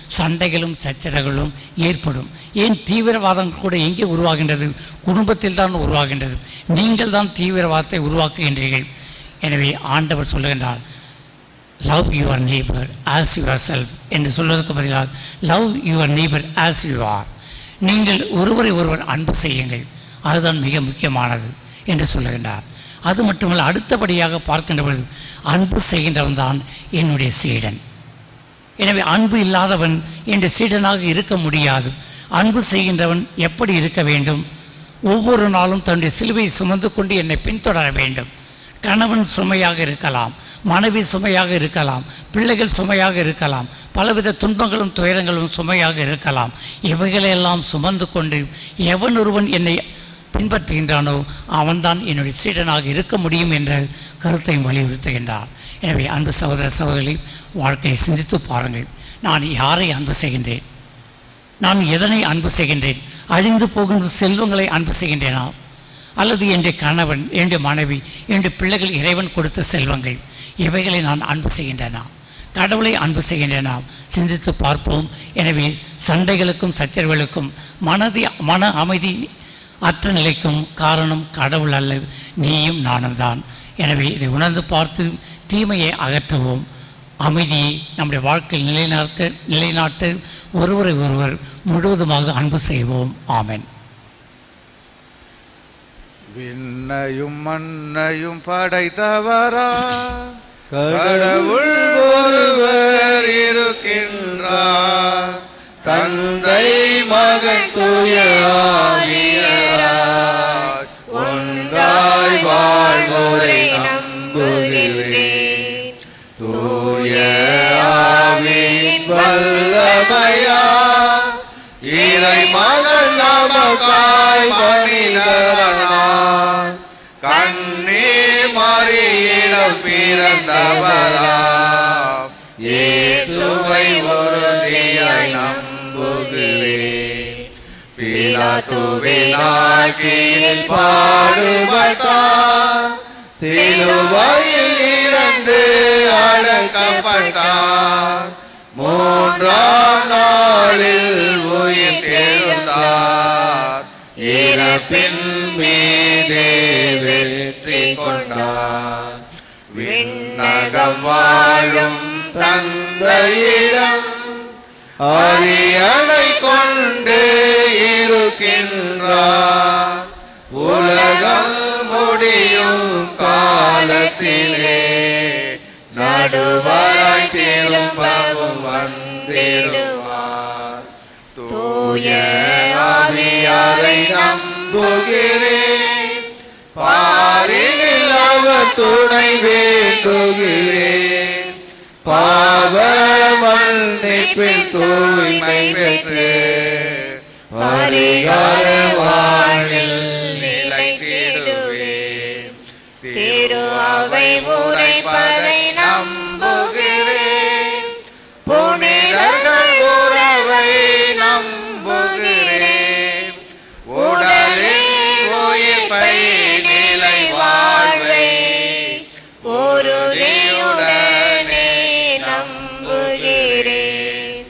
சண்டைகளும் சச்சரவுகளும் ஏற்படும் ஏன் தீவிரவாதம் கூட எங்கே உருவாகின்றது குடும்பத்தில் தான் உருவாகின்றது நீங்கள் தான் தீவிரவாதத்தை உருவாக்குகின்றீர்கள் எனவே ஆண்டவர் சொல்லுகின்றார் love your neighbour as yourself என்று சொல்வதற்கு பதிலாக love your neighbour as you are நீங்கள் ஒருவரை ஒருவர் அன்பு செய்யுங்கள் அதுதான் மிக முக்கியமானது என்று சொல்லுகின்றார் அது மட்டுமல்ல அடுத்தபடியாக பார்க்கின்ற பொழுது அன்பு செய்கின்றவன் தான் என்னுடைய சீடன் எனவே அன்பு இல்லாதவன் என்ற சீடனாக இருக்க முடியாது அன்பு செய்கின்றவன் எப்படி இருக்க வேண்டும் ஒவ்வொரு நாளும் தன்னுடைய சிலுவையை சுமந்து கொண்டு என்னை பின்தொடர வேண்டும் கணவன் சுமையாக இருக்கலாம் மனைவி சுமையாக இருக்கலாம் பிள்ளைகள் சுமையாக இருக்கலாம் பலவித துன்பங்களும் துயரங்களும் சுமையாக இருக்கலாம் இவைகளெல்லாம் சுமந்து கொண்டு எவன் ஒருவன் என்னை பின்பற்றுகின்றானோ அவன்தான் என்னுடைய சீடனாக இருக்க முடியும் என்ற கருத்தை வலியுறுத்துகின்றார் எனவே அன்பு சகோதர சகோதரி வாழ்க்கையை சிந்தித்து பாருங்கள் நான் யாரை அன்பு செய்கின்றேன் நான் எதனை அன்பு செய்கின்றேன் அழிந்து போகின்ற செல்வங்களை அன்பு செய்கின்றேனா அல்லது என்னுடைய கணவன் என்னுடைய மனைவி என்னுடைய பிள்ளைகள் இறைவன் கொடுத்த செல்வங்கள் இவைகளை நான் அன்பு செய்கின்றேனா கடவுளை அன்பு செய்கின்றேனா சிந்தித்து பார்ப்போம் எனவே சண்டைகளுக்கும் சச்சரவுகளுக்கும் மனதி மன அமைதி அற்ற நிலைக்கும் காரணம் கடவுள் அல்ல நீயும் நானும் தான் எனவே இதை உணர்ந்து பார்த்து தீமையை அகற்றுவோம் அமைதியை நம்முடைய வாழ்க்கையில் நிலைநாட்ட நிலைநாட்டு ஒருவரை ஒருவர் முழுவதுமாக அன்பு செய்வோம் ஆமென் விண்ணையும் மண்ணையும் படைத்தவரா கடவுள் ஒருவர் இருக்கின்றார் தந்தை மகன் தூய ஆவியராய் ஒன்றாய் வாழ்வோரை நம்புகிறேன் தூய ஆவியின் வல்லமையா இறை மகன் நமக்காய் மனிதரானார் கண்ணே மறியிடம் பிறந்தவரா இயேசுவை உறுதியாய் நம்புகிறேன் பிலாத்துவின் ஆட்சியில் பாடுபட்டார் சிலுவையில் இறந்து அடக்கப்பட்டார் மூன்றாம் நாளில் உயிர் தெழுந்தார் இறப்பின் மீதே வெற்றி கொண்டார் விண்ணகம் வாழும் தந்தையிடம் அரியணை கொண்டு இருக்கின்றார் உலகம் முடியும் காலத்திலே நடுவராய் திரும்பவும் வந்திடுவார் தூய ஆவியாரை நம்புகிறேன் பாரினில் அவர் துணை வேண்டுகிறேன் பாவ மன்னிப்பில் தூய்மை பெற்று பரிகார வாழ்வில் நிலைத்திடுவேன் திரு அவை உரைப்பதை நம்புகிறேன் புனிதர்கள் உறவை நம்புகிறேன் உடலில் உயிர்ப்பை நிலை வாழ்வை உறுதியுடனே நம்புகிறேன்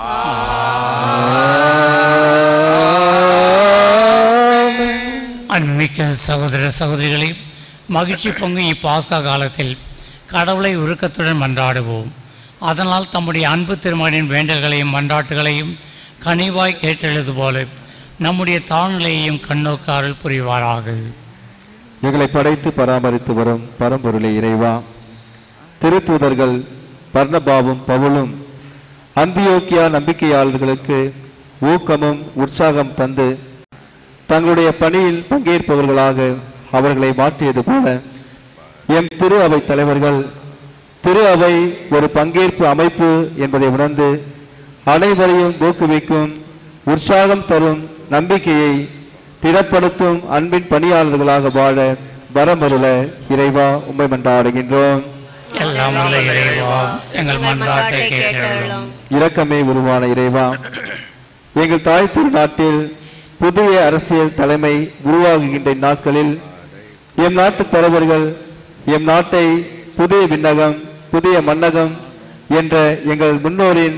அன்பிக்க சகோதர சகோதரிகளே மகிழ்ச்சி பொங்கும் இப்பாஸ்கா காலத்தில் கடவுளை உருக்கத்துடன் மன்றாடுவோம் அதனால் தம்முடைய அன்பு திருமகனின் வேண்டல்களையும் மன்றாட்டுகளையும் கனிவாய் கேட்டெழுது போல நம்முடைய தாழ்நிலையையும் கண்ணோக்க அருள் புரிவாராக எங்களை படைத்து பராமரித்து வரும் பரம்பொருளை இறைவா திருத்தூதர்கள் பர்ணபாவும் பவுலும் அந்தியோக்கியா நம்பிக்கையாளர்களுக்கு ஊக்கமும் உற்சாகம் தந்து தங்களுடைய பணியில் பங்கேற்பவர்களாக அவர்களை மாற்றியது போல எம் திரு அவை தலைவர்கள் திரு அவை ஒரு பங்கேற்பு அமைப்பு என்பதை உணர்ந்து அனைவரையும் ஊக்குவிக்கும் உற்சாகம் தரும் நம்பிக்கையை திடப்படுத்தும் அன்பின் பணியாளர்களாக வாழ வரமருள இறைவா உம்மை மன்றாடுகின்றோம் எல்லாம் உள்ள இறைவா எங்கள் மன்றாட்டை கேட்டருளும் இரக்கமே உருவான இறைவா எங்கள் தாய் திருநாட்டில் புதிய அரசியல் தலைமை உருவாகுகின்ற நாட்களில் எம் நாட்டு தலைவர்கள் எம் நாட்டை புதிய விண்ணகம் புதிய மன்னகம் என்ற எங்கள் முன்னோரின்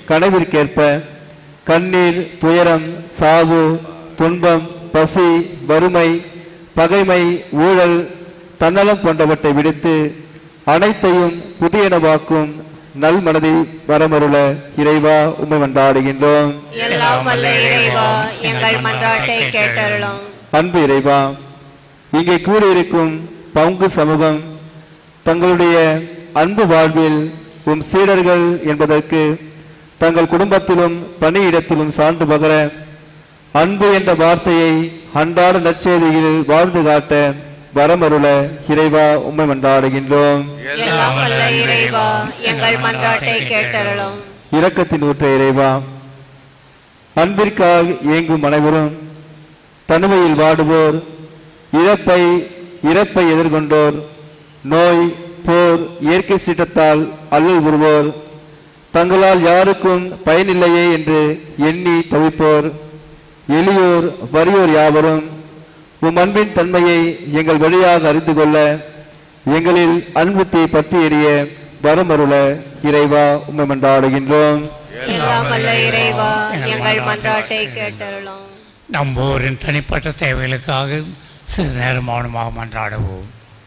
கனவிற்கேற்ப கண்ணீர் துயரம் சாவு துன்பம் பசி வறுமை பகைமை ஊழல் தன்னலம் போன்றவற்றை விடுத்து அனைத்தையும் புதியனவாக்கும் நல் மனதை வரமருள இறைவா உம்மை மன்றாடுகின்றோம் எல்லாம் வல்ல இறைவா எங்கள் மன்றாட்டை கேட்டருளும் அன்பு இறைவா இங்கே கூடியிருக்கும் பங்கு சமூகம் தங்களுடைய அன்பு வாழ்வில் உம் சீடர்கள் என்பதற்கு தங்கள் குடும்பத்திலும் பணியிடத்திலும் சான்று பகர அன்பு என்ற வார்த்தையை அன்றாட நற்செய்தியில் வாழ்ந்து காட்ட வரமருள இறைவா உம்மை மன்றாடுகின்றோம் எல்லாம் வல்ல இறைவா எங்கள் மன்றாட்டை கேட்டருளும் இரக்கத்தின் ஊற்ற இறைவா அன்பிற்காக இயங்கும் அனைவரும் தனிமையில் வாடுவோர் இறப்பை இறப்பை எதிர்கொண்டோர் நோய் போர் இயற்கை சீற்றத்தால் அல்லல் உருவோர் தங்களால் யாருக்கும் பயனில்லையே என்று எண்ணி தவிப்போர் எளியோர் வறியோர் யாவரும் உம் அன்பின் தன்மையை எங்கள் வழியாக அறிந்து கொள்ள எங்களில் அன்பு தீ பற்றி எரிய வரமருள இறைவா உம்மை மன்றாடுகின்றோம் எல்லாம் வல்ல இறைவா எங்கள் மன்றாட்டை கேட்டருளும் நம்போரின் தனிப்பட்ட தேவைகளுக்காக சிறிது நேரம் மௌனமாக மன்றாடுவோம்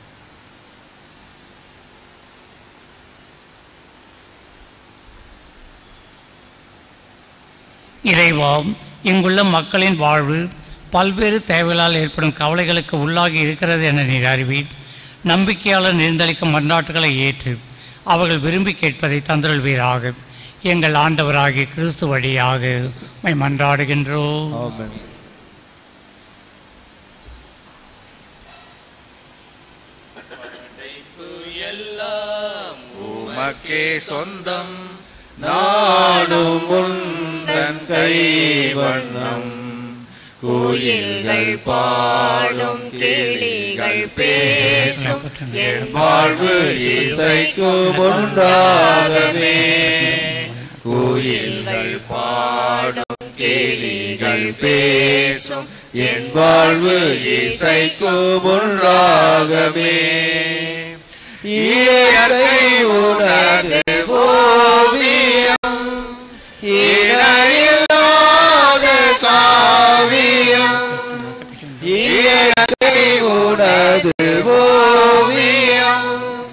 இறைவா இங்குள்ள மக்களின் வாழ்வு பல்வேறு தேவைகளால் ஏற்படும் கவலைகளுக்கு உள்ளாகி இருக்கிறது என நீர் அறிவீர் நம்பிக்கையாளர் நிர்ந்தளிக்கும் மன்றாட்டுகளை ஏற்று அவர்கள் விரும்பி கேட்பதை தந்துள்வீராக எங்கள் ஆண்டவராகிய கிறிஸ்து வழியாக உம்மை மன்றாடுகின்றோம் ஆமென் உமக்கே சொந்தம் நானும் உந்தன் கைவண்ணம் கோயில்கள் பாடும் கிளிகள் பேசும் என் வாழ்வு இசைக்கும் ஒன்றாகவே கோயில்கள் பாடும் கேலிகள் பேசும் என் வாழ்வு இசைக்கும் ஒன்றாகவே இயற்கை உனது ஓவியம் இணையில்லாத காவியம் இயற்கை உனது ஓவியம்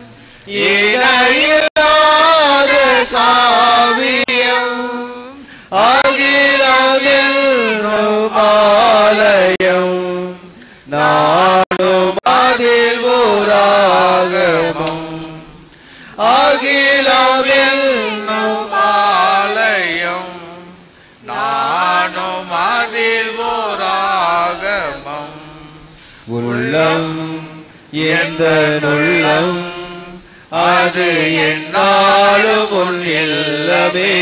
இணையில்லாத காவியம் அகிலமெல்லும் ஆலயம் நானும் அதில் ஊராகமும் அகிலமெல்லும் ஆலயம் நானும் அதில் ஓராகமம் உள்ளம் எந்த உள்ளம் அது என்னாலும் உன் இல்லமே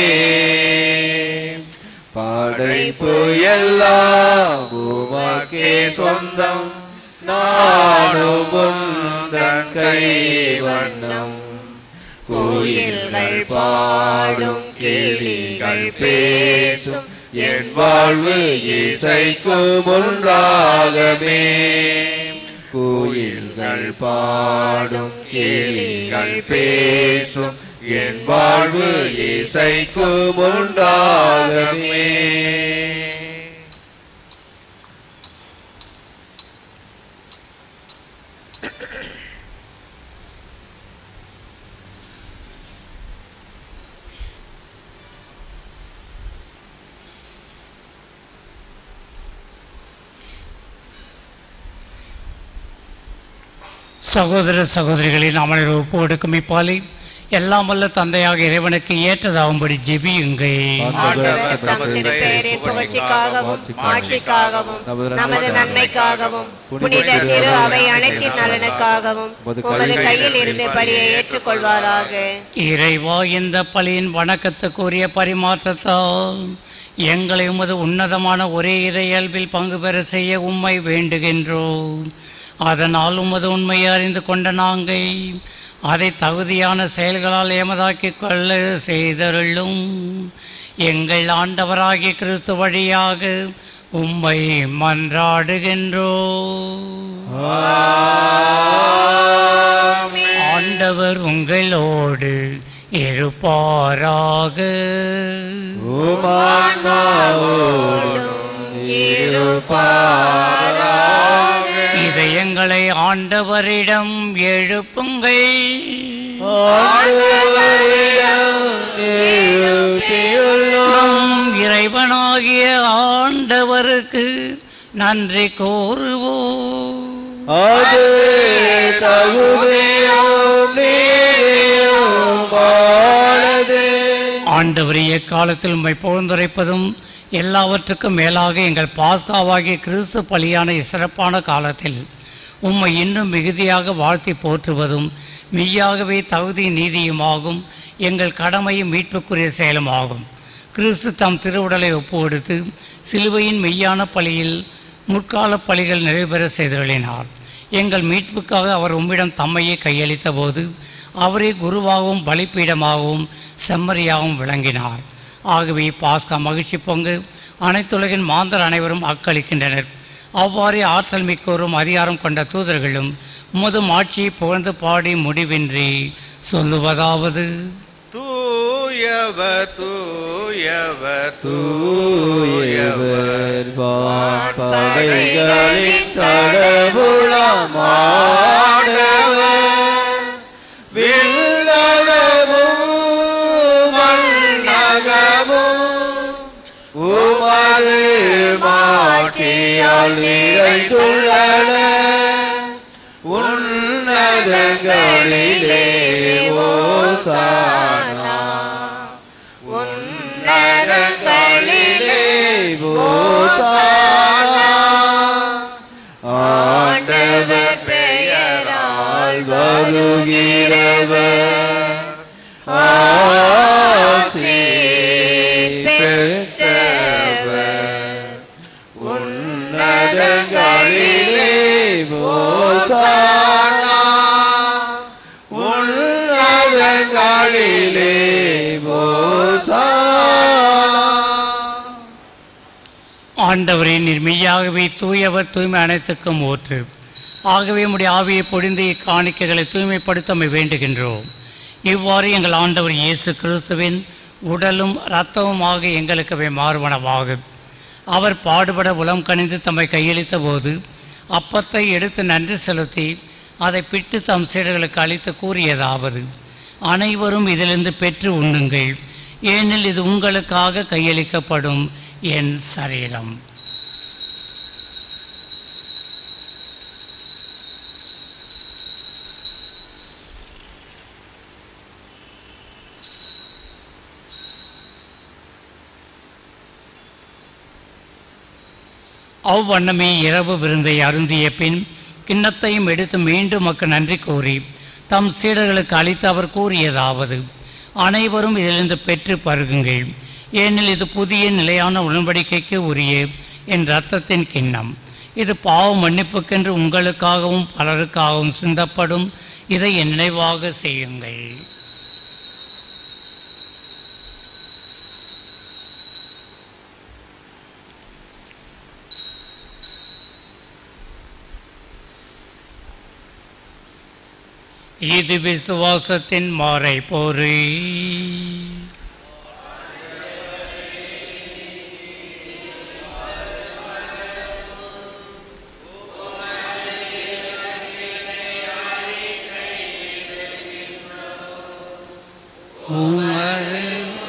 படைப்பு எல்லாம் உமக்கே சொந்தம் நானும் உந்தன் கைவண்ணம் கோயில்கள் பாடும் கேலிகள் பேசும் என் வாழ்வு இசைக்கும் ஒன்றாகவே கோயில்கள் பாடும் கேலிகள் பேசும் என் வாழ்வு இசைக்கும் ஒன்றாகவே சகோதர சகோதரிகளின் அமலர் ஒப்பு கொடுக்கும் இப்பாலை எல்லாம் வல்ல தந்தையாக இறைவனுக்கு ஏற்றதாகும்படி ஜெபியுங்கள் ஆண்டவர் தம் திருப்பெயரின் புகழ்ச்சிக்காகவும் ஆட்சிக்காகவும் நமது நன்மைக்காகவும் புனித திரு அவை அனைத்தின் நலனுக்காகவும் உமது கையில் இருந்து பலியை ஏற்றுக்கொள்வாராக இறைவா இந்த பலியின் வணக்கத்துக்குரிய பரிமாற்றத்தால் எங்களை உமது உன்னதமான ஒரே இறையல்பில் பங்கு பெற செய்ய உம்மை வேண்டுகின்றோம் அதனால் உமது உண்மையை அறிந்து கொண்ட நாங்கள் அதை தகுதியான செயல்களால் ஏமதாக்கிக் கொள்ள செய்தருளும் எங்கள் ஆண்டவராகிய கிறிஸ்து வழியாக உம்மை மன்றாடுகின்றோம் ஆண்டவர் உங்களோடு இருப்பாராக இதயங்களை ஆண்டவரிடம் எழுப்புங்கள் நம் இறைவனாகிய ஆண்டவருக்கு நன்றி கூறுவோம் அது தகுதியும் நீதியுமானது. ஆண்டவரே எக்காலத்தில் உம்மை புகழ்ந்துரைப்பதும் எல்லாவற்றுக்கும் மேலாக எங்கள் பாஸ்காவாகிய கிறிஸ்து பலியான சிறப்பான காலத்தில் உம்மை இன்னும் மிகுதியாக வாழ்த்தி போற்றுவதும் மெய்யாகவே தகுதி நீதியுமாகும் எங்கள் கடமையும் மீட்புக்குரிய செயலுமாகும் கிறிஸ்து தம் திருவுடலை ஒப்பு கொடுத்து சிலுவையின் மெய்யான பலியில் முற்கால பலிகள் நிறைவேற செய்தருளினார் எங்கள் மீட்புக்காக அவர் உம்மிடம் தம்மையே கையளித்த போது அவரே குருவாகவும் பலிப்பீடமாகவும் செம்மறியாகவும் விளங்கினார் ஆகவே பாஸ்கா மகிழ்ச்சி பொங்கு அனைத்துலகின் மாந்தர் அனைவரும் அக்களிக்கின்றனர் அவ்வாறே ஆற்றல் மிக்கோரும் அதிகாரம் கொண்ட தூதர்களும் உமது ஆட்சியை புகழ்ந்து பாடி முடிவின்றி சொல்லுவதாவது தூயவர் தூயவர் தூயவர் தூயவர் வான்படைகளின் கடவுளமானவர் விண்ணகமும் மண்ணகமும் உமது மாட்சியால் நிறைந்துள்ளன உன்னதங்களிலே ஓசானா உன்னதங்களிலே ஓசானா ஆண்டவர் பெயரால் வருகிறவர் ஆசி பெற்றவர் உன்னதங்களிலே ஓசானா உன்னதங்களிலே ஓசானா ஆண்டவரே நீர் மெய்யாகவே தூயவர் தூய்மை அனைத்துக்கும் ஊற்று ஆகவே உம்முடைய ஆவியை பொழிந்து இக்காணிக்கைகளை தூய்மைப்படுத்த வேண்டுகின்றோம் இவ்வாறு எங்கள் ஆண்டவர் இயேசு கிறிஸ்துவின் உடலும் இரத்தமுமாக எங்களுக்கு அவை மாறுவனவாகும் அவர் பாடுபட உளம் கணிந்து தம்மை கையளித்த போது அப்பத்தை எடுத்து நன்றி செலுத்தி அதை பிட்டு தம் சீடர்களுக்கு அளித்து கூறியதாவது அனைவரும் இதிலிருந்து பெற்று உண்ணுங்கள் ஏனெனில் இது உங்களுக்காக கையளிக்கப்படும் என் சரீரம் அவ்வண்ணமே இரவு விருந்தை அருந்திய பின் கிண்ணத்தையும் எடுத்து மீண்டும் மக்கள் நன்றி கூறி தம் சீடர்களுக்கு அளித்து அவர் கூறியதாவது அனைவரும் இதிலிருந்து பெற்று பருகுங்கள் ஏனெனில் இது புதிய நிலையான உடன்படிக்கைக்கு உரிய என் இரத்தத்தின் கிண்ணம் இது பாவ மன்னிப்புக்கென்று உங்களுக்காகவும் பலருக்காகவும் சிந்தப்படும் இதை என் நினைவாக செய்யுங்கள் இது விசுவாசத்தின் மாறை பொறி உமது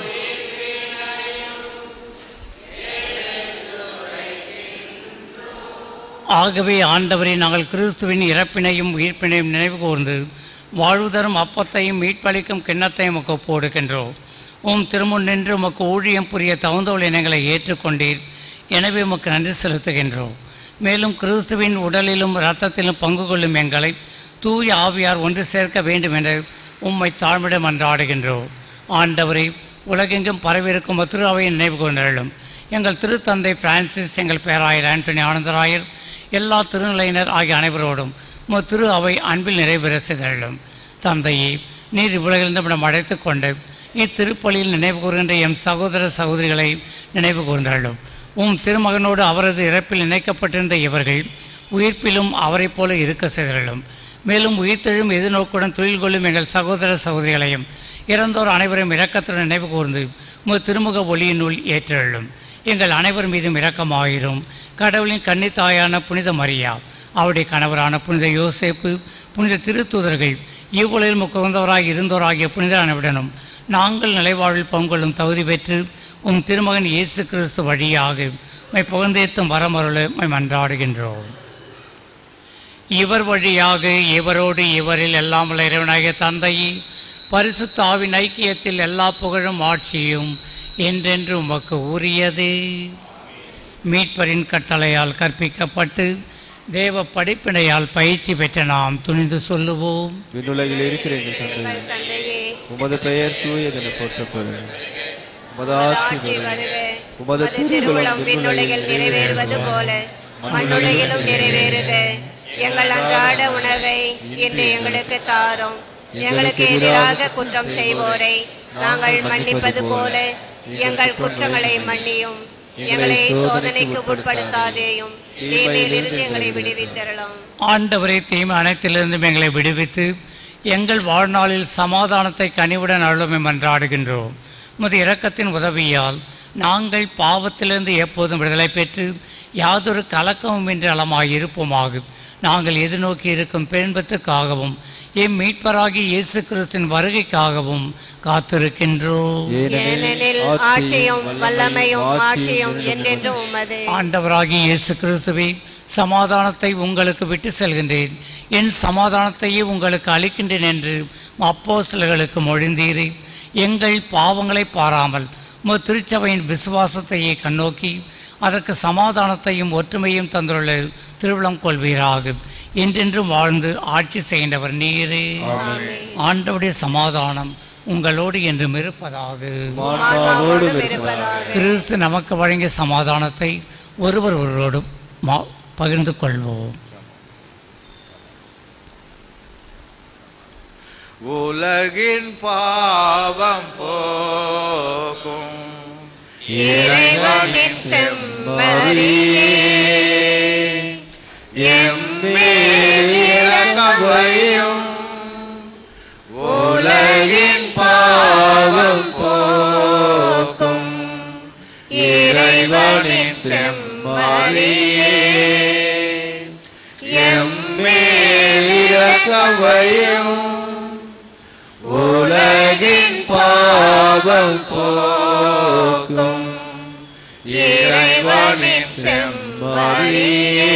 ஆகவே ஆண்டவரை நாங்கள் கிறிஸ்துவின் இறப்பினையும் உயிர்ப்பினையும் நினைவு கூர்ந்து வாழ்வு தரும் அப்பத்தையும் மீட்பளிக்கும் கிண்ணத்தையும் உமக்கு ஒப்புக்கொடுக்கின்றோம் உம் திருமுன் நின்று உமக்கு ஊழியம் புரிய தகுந்தவள் இனங்களை ஏற்றுக்கொண்டீர் எனவே உமக்கு நன்றி செலுத்துகின்றோம் மேலும் கிறிஸ்துவின் உடலிலும் இரத்தத்திலும் பங்கு கொள்ளும் எங்களை தூய ஆவியார் ஒன்று சேர்க்க வேண்டும் என்று உம்மை தாழ்மிடம் அன்றாடுகின்றோம் ஆண்டவரை உலகெங்கும் பரவியிருக்கும் திரு அவையை நினைவு கொண்டருளும் எங்கள் திருத்தந்தை பிரான்சிஸ் எங்கள் பேராயர் ஆண்டனி ஆனந்தராயர் எல்லா திருநிலையினர் ஆகிய அனைவரோடும் உமது திரு அவை அன்பில் நிறைவேற செய்தருளும் தந்தையே நீர் இவ்வுலகிலிருந்து நம்மிடம் அழைத்துக் கொண்டு இத்திருப்பலியில் நினைவு கூறுகின்ற எம் சகோதர சகோதரிகளை நினைவு கூர்ந்தருளும் உம் திருமகனோடு அவரது இறப்பில் இணைக்கப்பட்டிருந்த இவர்கள் உயிர்ப்பிலும் அவரைப் போல இருக்க செய்தருளும் மேலும் உயிர்த்தெழும் எதிர்நோக்குடன் தொழில் கொள்ளும் எங்கள் சகோதர சகோதரிகளையும் இறந்தோர் அனைவரும் இரக்கத்துடன் நினைவு கூர்ந்து உமது திருமுக ஒளியினுள் ஏற்றெழும் எங்கள் அனைவர் மீதும் இரக்கமாயிரும் கடவுளின் கன்னித்தாயான புனித மரியா அவருடைய கணவரான புனித யோசேப்பு புனித திருத்தூதர்கள் இவ்வுலகில் முக்குவந்தவராய் இருந்தோராகிய புனித அனைவருடனும் நாங்கள் நிலைவாழ்வில் பங்கொள்ளும் தகுதி பெற்று உம் திருமகன் இயேசு கிறிஸ்து வழியாக மை புகழ்ந்தேத்தும் வரமருள மை மன்றாடுகின்றோம் இவர் வழியாக இவரோடு இவரில் எல்லாம் உள்ள இறைவனாகிய தந்தையே பரிசுத்த ஆவின் ஐக்கியத்தில் எல்லா புகழும் ஆட்சியும் என்றென்று உமக்கு உரியது மீட்பரின் கட்டளையால் கற்பிக்கப்பட்டு தேவ படிப்பினையால் பயிற்சி பெற்ற நாம் துணிந்து சொல்லுவோம் விண்ணுலகில் இருக்கிற எங்கள் தந்தை தந்தையே உமது பெயர் தூயதென போற்றப்படும் உமது ஆட்சி ஆட்சி வருக. வருக உமது உமது திருவுளம் திருவுளம் விண்ணுலகில் நிறைவேறுவது போல மண்ணுலகிலும் நிறைவேறுக எங்கள் அன்றாட உணவை இன்று எங்களுக்கு தாரும் எங்களுக்கு எதிராக குற்றம் செய்வோரை நாங்கள் மன்னிப்பது போல எங்கள் குற்றங்களை மன்னியும் எங்களை சோதனைக்கு உட்படுத்தாதேயும் தீமையிலிருந்து எங்களை விடுவித்தரலாம் ஆண்டவரை தீமை அனைத்திலிருந்தும் எங்களை விடுவித்து எங்கள் வாழ்நாளில் சமாதானத்தை கனிவுடன் அருளுமை மன்றாடுகின்றோம் உமது இரக்கத்தின் உதவியால் நாங்கள் பாவத்திலிருந்து எப்போதும் விடுதலை பெற்று யாதொரு கலக்கமும் இன்றி அளமாய் இருப்போமாக நாங்கள் எதிர்நோக்கி இருக்கும் பேன்பத்துக்காகவும் எம் மீட்பராகி இயேசு கிறிஸ்தின் வருகைக்காகவும் காத்திருக்கின்றோம் ஏனெனில் ஆட்சியும் வல்லமையும் ஆட்சியும் என்றென்றும் உமது ஆண்டவராகிய இயேசு கிறிஸ்துவே சமாதானத்தை உங்களுக்கு விட்டு செல்கின்றேன் என் சமாதானத்தையே உங்களுக்கு அளிக்கின்றேன் என்று அப்போஸ்தலர்களுக்கு மொழிந்தீரே எங்கள் பாவங்களை பாராமல் உமது திருச்சபையின் விசுவாசத்தையே கண்ணோக்கி அதற்கு சமாதானத்தையும் ஒற்றுமையும் தந்துள்ள திருவிழம் கொள்வீராக என்றென்றும் வாழ்ந்து ஆட்சி செய்கின்றவர் நீரே ஆண்டவருடைய சமாதானம் உங்களோடு என்றும் இருப்பதாக ஆன்மாவோடும் இருப்பதாக கிறிஸ்து நமக்கு வழங்கிய சமாதானத்தை ஒருவர் ஒருவரோடு மா- பகிர்ந்து கொள்வோம் உலகின் பாவம் போக்கும் இறைவனின் செம்மறியே எம்மேல் இரக்கம் வையும் உலகின் பாவம் போக்கும் இறைவனின் செம்மறியே எம்மேல் இரக்கம் வையும் உலகின் பாவம் போக்கும் இறைவனின் செம்மறியே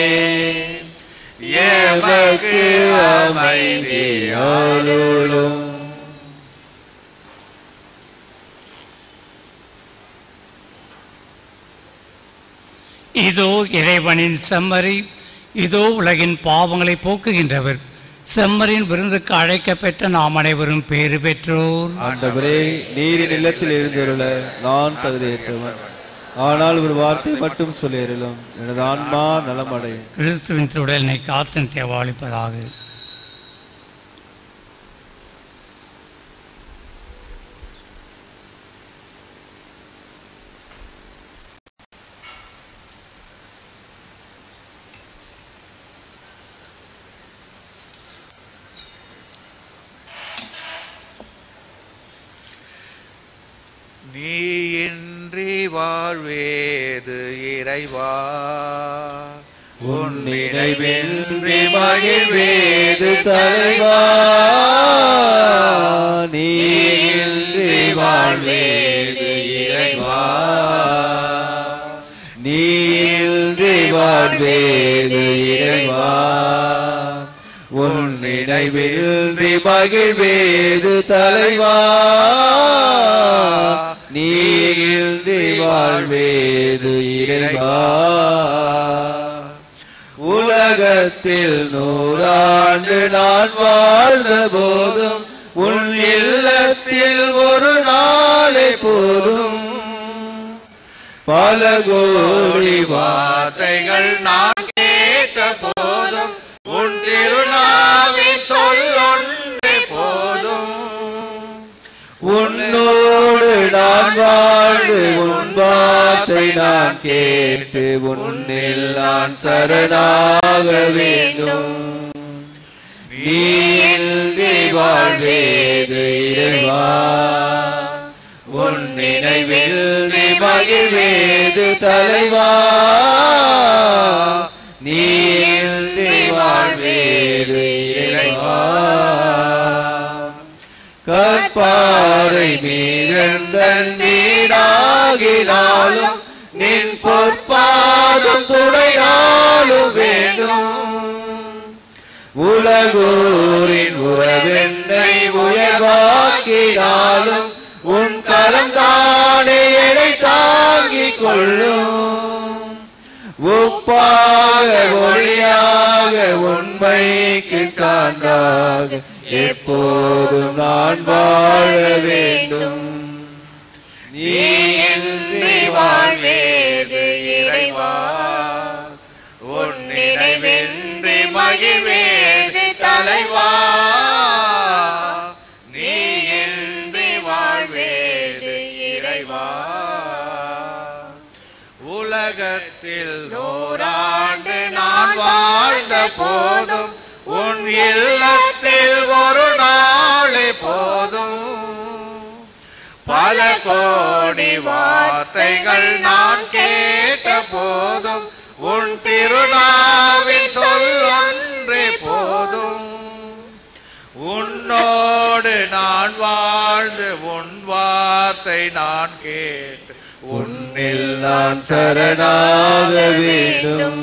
எமக்கு அமைதி அருளும் இதோ இறைவனின் செம்மறி இதோ உலகின் பாவங்களை போக்குகின்றவர் செம்மறின் விருந்துக்கு அழைக்கப்பெற்ற நாம் அனைவரும் பேறு பெற்றோர் ஆண்டவரே நீரின் இல்லத்தில் எழுந்தருள நான் தகுதியற்றவன் ஆனால் ஒரு வார்த்தை மட்டும் சொல்லிடலும் எனது ஆன்மா நலமடையும் கிறிஸ்துவின் உடலினை காத்தன் தேவாளிப்பதாக நீ இன்றி வாழ்வேது இறைவா உன் நினைவின்றி மகிழ்வேது தலைவா நீ இன்றி வாழ்வேது இறைவா நீ இன்றி வாழ்வேது இறைவா உன் நினைவின்றி மகிழ்வேது தலைவா நீ இன்றி வாழ்வேது இறைவா உலகத்தில் நூறாண்டு நான் வாழ்ந்த போதும் உன் இல்லத்தில் ஒரு நாளை போதும் பல கோடி வார்த்தைகள் நான் கேட்ட போதும் உன் திருநாவின் சொல்லொன்றே போதும் உன்னோடு நான் வாழ்ந்து உன் வார்த்தை நான் கேட்டு உன்னில் நான் சரணாக வேண்டும் நீன்றி வாழ்வேது இறைவா உன் நினைவில் நீ மகிழ்வேது தலைவா நீன்றி வாழ்வேது இறைவா கற்பாறை மீதந்தன் வீடாகினாலும் நின் பொற்பாதம் துணையாலும் வேண்டும் உலகூரின் உறவென்னை உயர்வாக்கினாலும் உன் கரம் தானே எடை தாங்கிக் கொள்ளும் உப்பாக ஒளியாக உண்மைக்கு சான்றாக எப்போதும் நான் வாழ வேண்டும் நீ இன்றி வாழ்வேது இறைவா உன் நினைவின்றி மகிழ்வேது தலைவா நீ இன்றி வாழ்வேது இறைவா உலகத்தில் நூறாண்டு நான் வாழ்ந்த போதும் உன் இல்லத்தில் ஒரு நாளே போதும் பல கோடி வார்த்தைகள் நான் கேட்ட போதும் உன் திருநாவின் சொல்லொன்றே போதும் உன்னோடு நான் வாழ்ந்து உன் வார்த்தை நான் கேட்டு உன்னில் நான் சரணாக வேண்டும்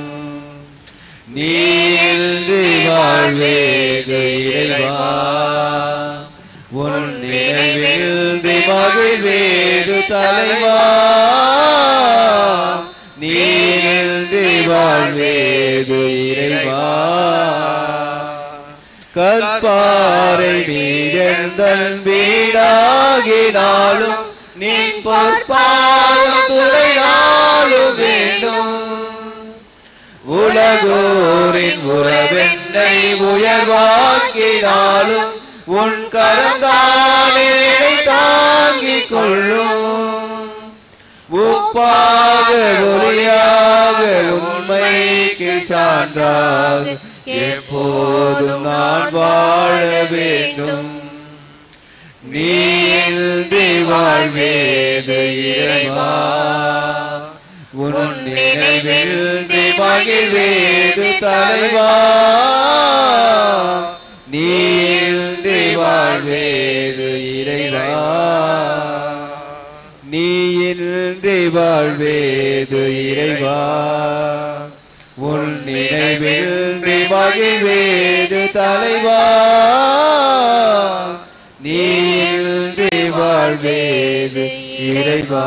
நீன்றி வாழ்வேது இறைவா உன் நினைவில் மகிழ்வேது தலைவா நீன்றி வாழ்வேது இறைவா கற்பாறை மீதெந்தன் வீடாகினாலும் நின் பொற்பாதம் துறையாலும் வேண்டும் உலகோரின் உறவென்னை உயர்வாக்கினாலும் உன் கரந்தானே தாங்கிக் கொள்ளும் உப்பாக ஒளியாக உண்மைக்கு சான்றாக எப்போதும் நான் வாழ வேண்டும் நீன்றி வாழ்வேது இறைவா உன் நினைவில் மகிழ்வேது தலைவா நீன்றி வாழ்வேது இறைவா நீயின்றி வாழ்வேது இறைவா உன் நினைவில் மகிழ்வேது தலைவா நீயின்றி வாழ்வேது இறைவா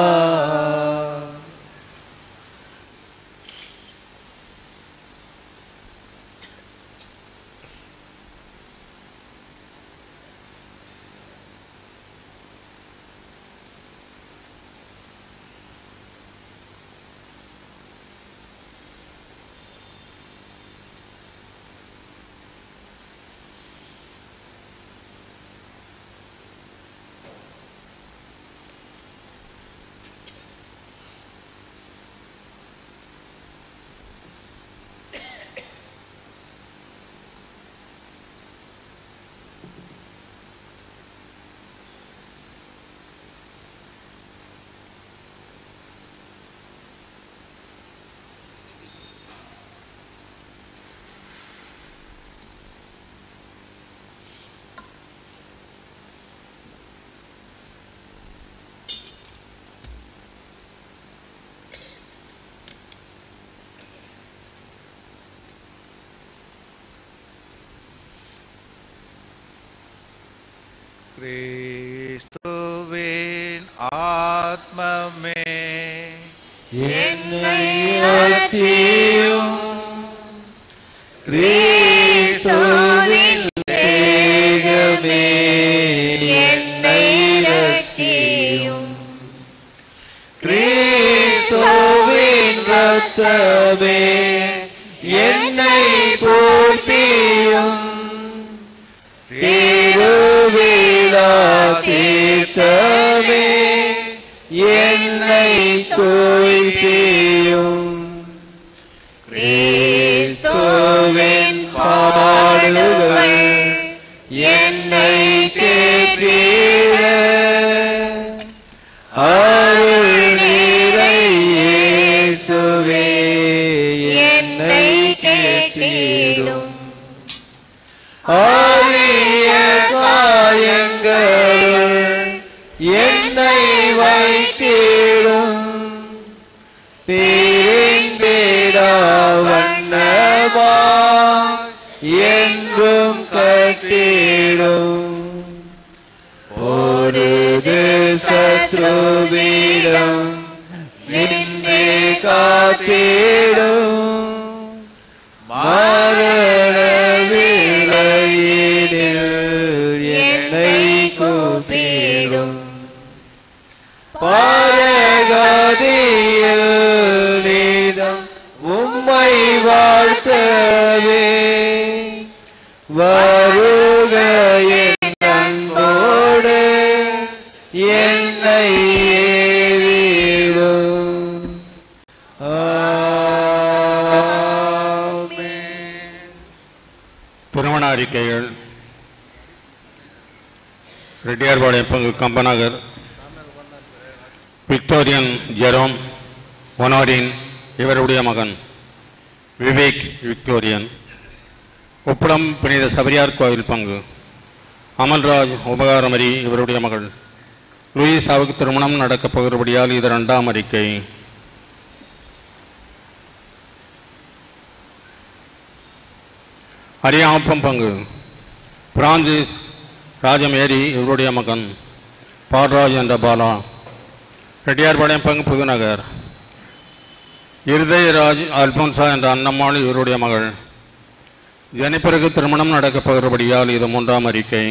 கிறிஸ்துவின் ஆத்மமே என்னை ஆட்சியும் கிறிஸ்துவின் தேகமே என்னை ரட்சியும் கிறிஸ்துவின் ரத்தமே என்னை போற்றியும் திருவிழா தீர்த்தமே என்னை தோய்ப்பியும் கிறிஸ்துவின் பாடுகளை காத்திடும் நின்றே காத்திடும் மரண வேளையினில் என்னை கூப்பிடும் பாரகதியில் நீதம் உம்மை வாழ்த்தவே வருக என் அன்போடு என்னை ஏவிடும் ஆமென். திருமண அறிக்கைகள் ரெட்டியார்பாளையம் பங்கு கம்பநகர் விக்டோரியன் ஜெரோம் ஒனோரின் இவருடைய மகன் விவேக் விக்டோரியன் உப்பளம் புனித சபரியார் கோவில் பங்கு அமல்ராஜ் உபகாரமரி இவருடைய மகள் லூயிசாவுக்கு திருமணம் நடக்கப் போகிறபடியால் இது இரண்டாம் அறிக்கை அரியாப்பம் பங்கு பிரான்சிஸ் ராஜமேரி இவருடைய மகன் பால்ராஜ் என்ற பாலா ரெட்டியார்பாளையம் பங்கு புதுநகர் இருதயராஜ் அல்போன்சா என்ற அன்னம்மாள் இவருடைய மகள் ஜனிப்பருக்கு திருமணம் நடக்கப் போகிறபடியால் இது மூன்றாம் அறிக்கை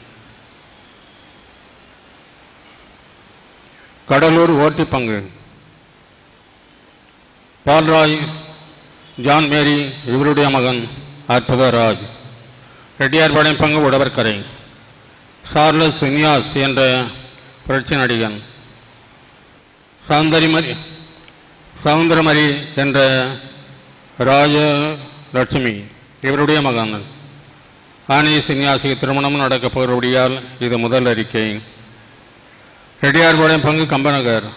கடலூர் ஓட்டி பங்கு பால்ராய் ஜான் மேரி இவருடைய மகன் அற்புதராஜ் ரெட்டியார்பாளையம் பங்கு உடவர்கரை சார்லஸ் சின்யாஸ் என்ற புரட்சி நடிகன் சௌந்தரிமரி சவுந்தரமரி என்ற ராஜ லட்சுமி இவருடைய மகன் ஆனி சன்னியாசிக்கு திருமணம் நடக்கப் போகிறபடியால் இது முதல் அறிக்கை ரெட்டியார்பாளையம் பங்கு கம்பநகர்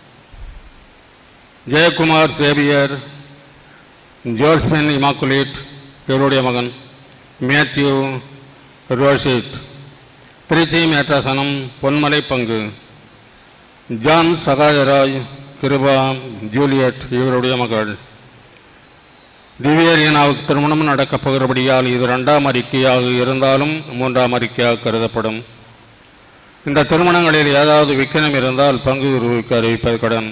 ஜெயக்குமார் சேவியர் ஜோர்ஸ்பென் இமாக்குலேட் இவருடைய மகன் மேத்யூ ரோஷிட் திருச்சி மேட்டாசனம் பொன்மலை பங்கு ஜான் சகாயராஜ் கிருபா ஜூலியட் இவருடைய மகள் திவ்யரியனாவுக்கு திருமணம் நடக்கப் போகிறபடியால் இது இரண்டாம் அறிக்கையாக இருந்தாலும் மூன்றாம் அறிக்கையாக கருதப்படும் இந்த திருமணங்களில் ஏதாவது விக்கனம் இருந்தால் பங்கு உருவுக்கு அறிவிப்பது கடன்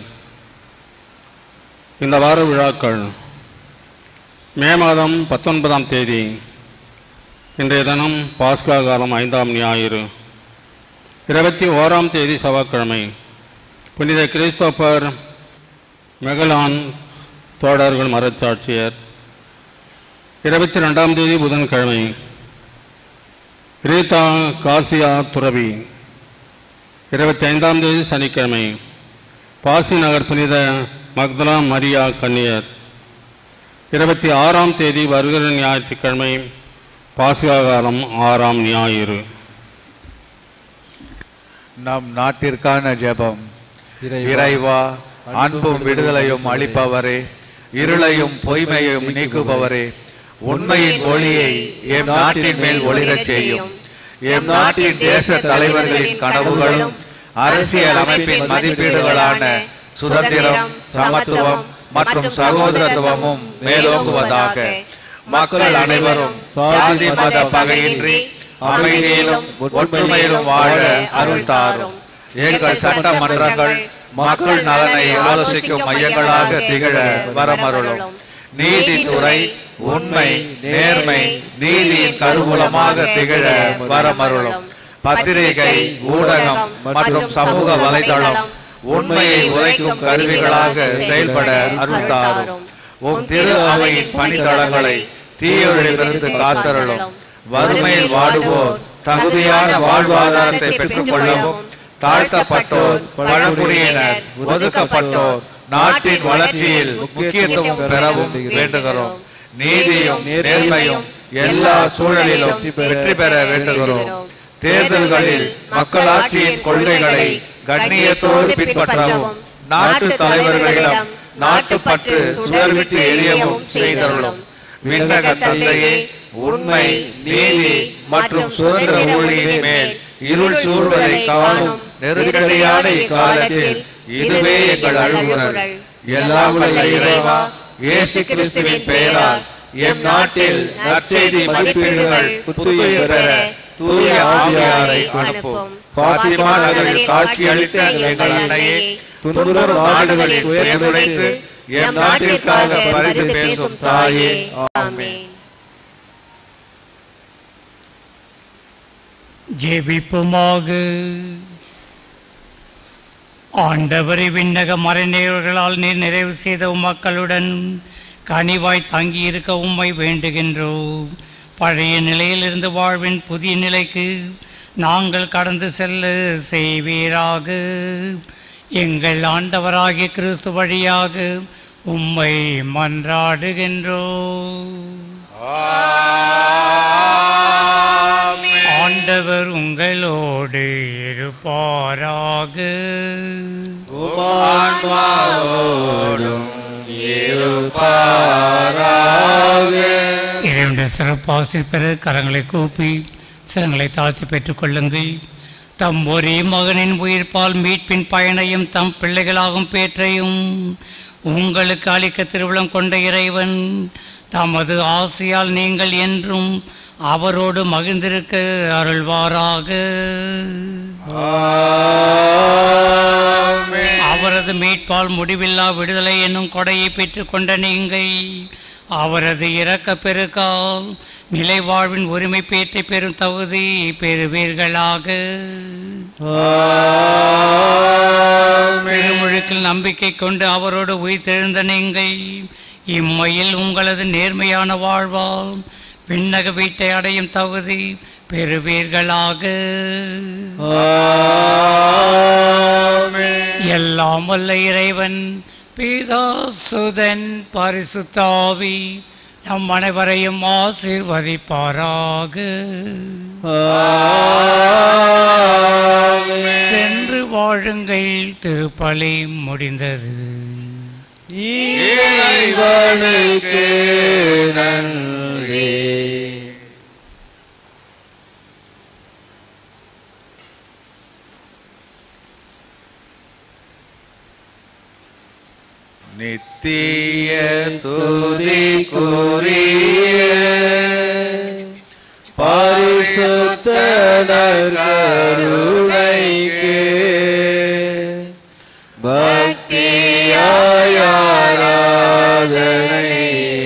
இந்த வார விழாக்கள் மே மாதம் பத்தொன்பதாம் தேதி இன்றைய தினம் பாஸ்கா காலம் ஐந்தாம் ஞாயிறு இருபத்தி ஓராம் தேதி செவ்வாய்க்கிழமை புனித கிறிஸ்தோப்பர் மெகலான் தோடர்கள் மரச்சாட்சியர் இருபத்தி ரெண்டாம் தேதி புதன்கிழமை ரீதா காசியா துறவி இருபத்தி ஐந்தாம் தேதி சனிக்கிழமை பாசி நகர் புனித மக்தலா மரியா கன்னியர் இருபத்தி ஆறாம் தேதி வருகிற ஞாயிற்றுக்கிழமை பாஸ்கா காலம் ஆறாம் ஞாயிறு நம் நாட்டிற்கான ஜெபம் இறைவா அன்பும் விடுதலையும் அளிப்பவரே இருளையும் பொய்மையையும் நீக்குபவரே உண்மையின் ஒளியை எம் நாட்டின் மேல் ஒளிரச் செய்யும் எம் நாட்டின் தேச தலைவர்களின் கனவுகளும் அரசியல் அமைப்பின் மதிப்பீடுகளான சுதந்திரம் சமத்துவம் மற்றும் சகோதரத்துவமும் மேலோங்குவதாக மக்கள் அனைவரும் சாதி மத பகையின்றி அமைதியிலும் ஒற்றுமையிலும் வாழ அருள் தாரும் எங்கள் சட்டமன்றங்கள் மக்கள் நலனை ஆலோசிக்கும் மையங்களாக திகழ வரமருளும் நீதித்துறை உண்மை நேர்மை நீதியின் கருவூலமாக திகழ வரமருளும் பத்திரிகை ஊடகம் மற்றும் சமூக வலைதளம் உண்மையை உரைக்கும் கருவிகளாக செயல்பட அருள் தாரும் உம் திரு அவையின் பணித்தளங்களை தீயொழிலிருந்து காத்தருளும் வறுமையில் வாடுவோர் தகுதியான வாழ்வாதாரத்தை பெற்றுக் கொள்ளவும் தாழ்த்தப்பட்டோர் பழங்குடியினர் ஒதுக்கப்பட்டோர் நாட்டின் வளர்ச்சியில் முக்கியத்துவம் பெறவும் வேண்டுகிறோம் நீதியும் நேர்மையும் எல்லா சூழலிலும் வெற்றி பெற வேண்டுகிறோம் தேர்தல்களில் மக்களாட்சியின் கொள்கைகளை கண்ணியத்தோடு பின்பற்றவும் நாட்டு தலைவர்களிடம் நாட்டுப்பற்று சுடர்விட்டு எரியவும் செய்தருளும் விண்ணக தந்தையே உண்மை நீதி மற்றும் சுதந்திர ஒளியின் மேல் இருள் சூழ்வதை காணும் நெருக்கடியான இக்காலத்தில் இதுவே எங்கள் அழுகுரல் எல்லாம் வல்ல இறைவா இயேசு கிறிஸ்துவின் பெயரால் எம் நாட்டில் நற்செய்தி மதிப்பீடுகள் புத்துயிர் பெற தூய ஆவியாரை அனுப்பும் பாத்திமா நகரில் காட்சியளித்த எங்கள் அன்னையே துன்புற நாடுகளில் துயர்ந்துரைத்து எம் நாட்டிற்காக பரிந்து பேசும் தாயே ஆமென் ஜெபிப்புமாக ஆண்டவரை விண்ணக மறைநேயர்களால் நீர் நிறைவு செய்த உமக்களுடன் கனிவாய் தங்கியிருக்க உம்மை வேண்டுகின்றோம் பழைய நிலையிலிருந்து வாழ்வின் புதிய நிலைக்கு நாங்கள் கடந்து செல்ல செய்வீராக எங்கள் ஆண்டவராகிய கிறிஸ்து வழியாக உம்மை மன்றாடுகின்றோம் ஆண்டவர் உங்களோடு இருப்பாராக உமான்மாவோடும் இருப்பாராக இறைவனுடைய சிறப்பாசி பெற கரங்களை கூப்பி சிரங்களை தாழ்த்தி பெற்றுக்கொள்ளுங்கள் தம் ஒரே மகனின் உயிர்ப்பால் மீட்பின் பயனையும் தம் பிள்ளைகளாகும் பேற்றையும் உங்களுக்கு அளிக்க திருவிழம் கொண்ட இறைவன் தமது ஆசையால் நீங்கள் என்றும் அவரோடு மகிழ்ந்திருக்க அருள்வாராக அவரது மீட்பால் முடிவில்லா விடுதலை என்னும் கொடையை பெற்றுக்கொண்ட நீங்கள் அவரது இரக்க பெருக்கால் நிலை வாழ்வின் உரிமை பேற்றை பெறும் தகுதி பெறுவீர்களாக திருமுழுக்கில் நம்பிக்கை கொண்டு அவரோடு உயிர்த்தெழுந்த நீங்கள் இம்மையில் உங்களது நேர்மையான வாழ்வால் விண்ணக வீட்டை அடையும் தகுதி பெறுவீர்களாக எல்லாம் வல்ல இறைவன் பிதா சுதன் பரிசுத்தாவி நம் அனைவரையும் ஆசீர்வதிப்பாராக சென்று வாழுங்கள் திருப்பலி முடிந்தது இறைவனுக்கு நன்றி நித்திய துதிக்குரிய பரிசுத்தனர் கருணைக்கு பக்தியாயாராதனை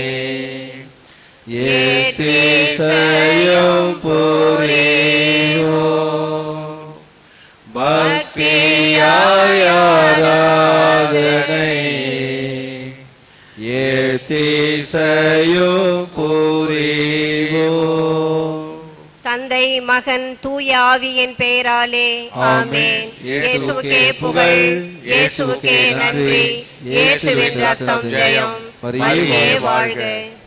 ஏத்திசையும் புரியோ பக்தியாயாராதனை ஏத்திசையும் புரியோ தந்தை மகன் தூய ஆவியின் பெயராலே ஆமென் இயேசுவுக்கே புகழ் இயேசுவுக்கே நன்றி இயேசுவின் ரத்தம் ஜெயம் மரியே வாழ்க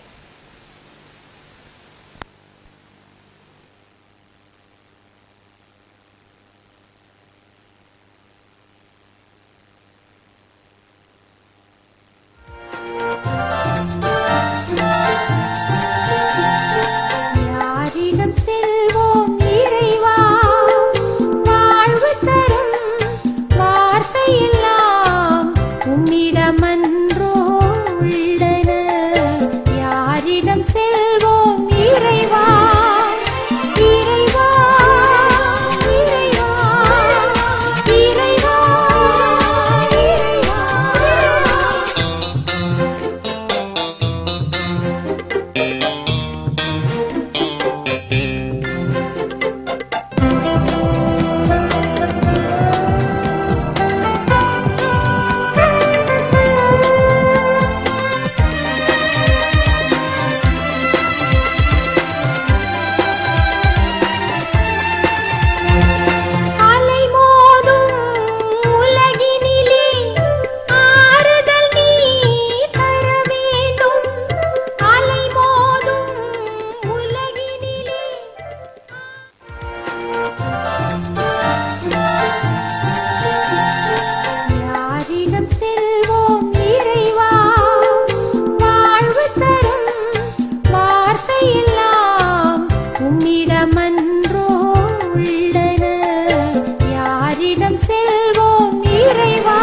யாரிடம் செல்வோம் இறைவா வாழ்வு தரும் வார்த்தையெல்லாம் உம்மிடமன்றோ உள்ளன யாரிடம் செல்வோம் இறைவா இறைவா இறைவா இறைவா இறைவா அலைமோதும் உலகினிலே ஆறுதல் நீ தர வேண்டும் அலைமோதும் உலகினிலே யாரிடம் செல்வோம் இறைவா வாழ்வு தரும் வார்த்தையெல்லாம் உம்மிடமன்றோ உள்ளன யாரிடம் செல்வோம் இறைவா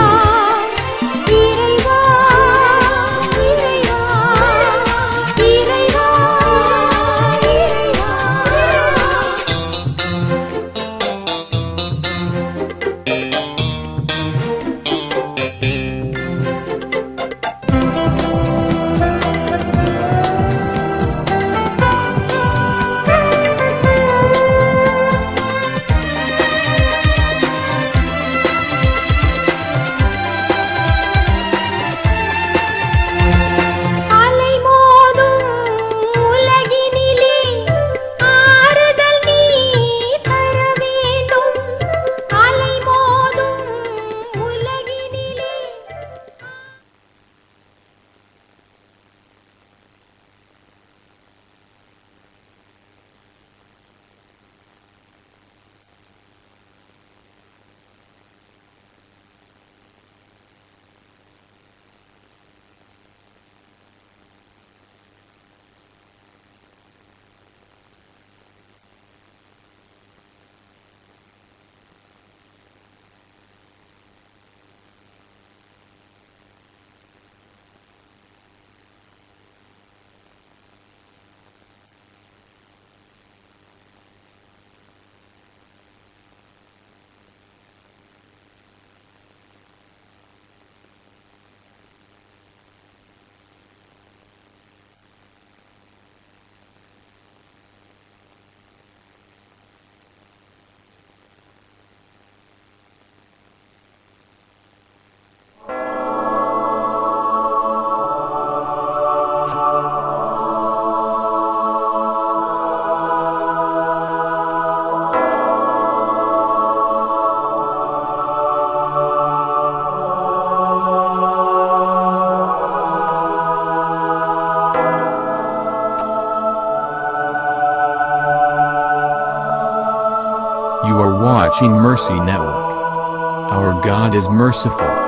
இறைவா இறைவா இறைவா இறைவா watching Mercy Network. Our God is merciful.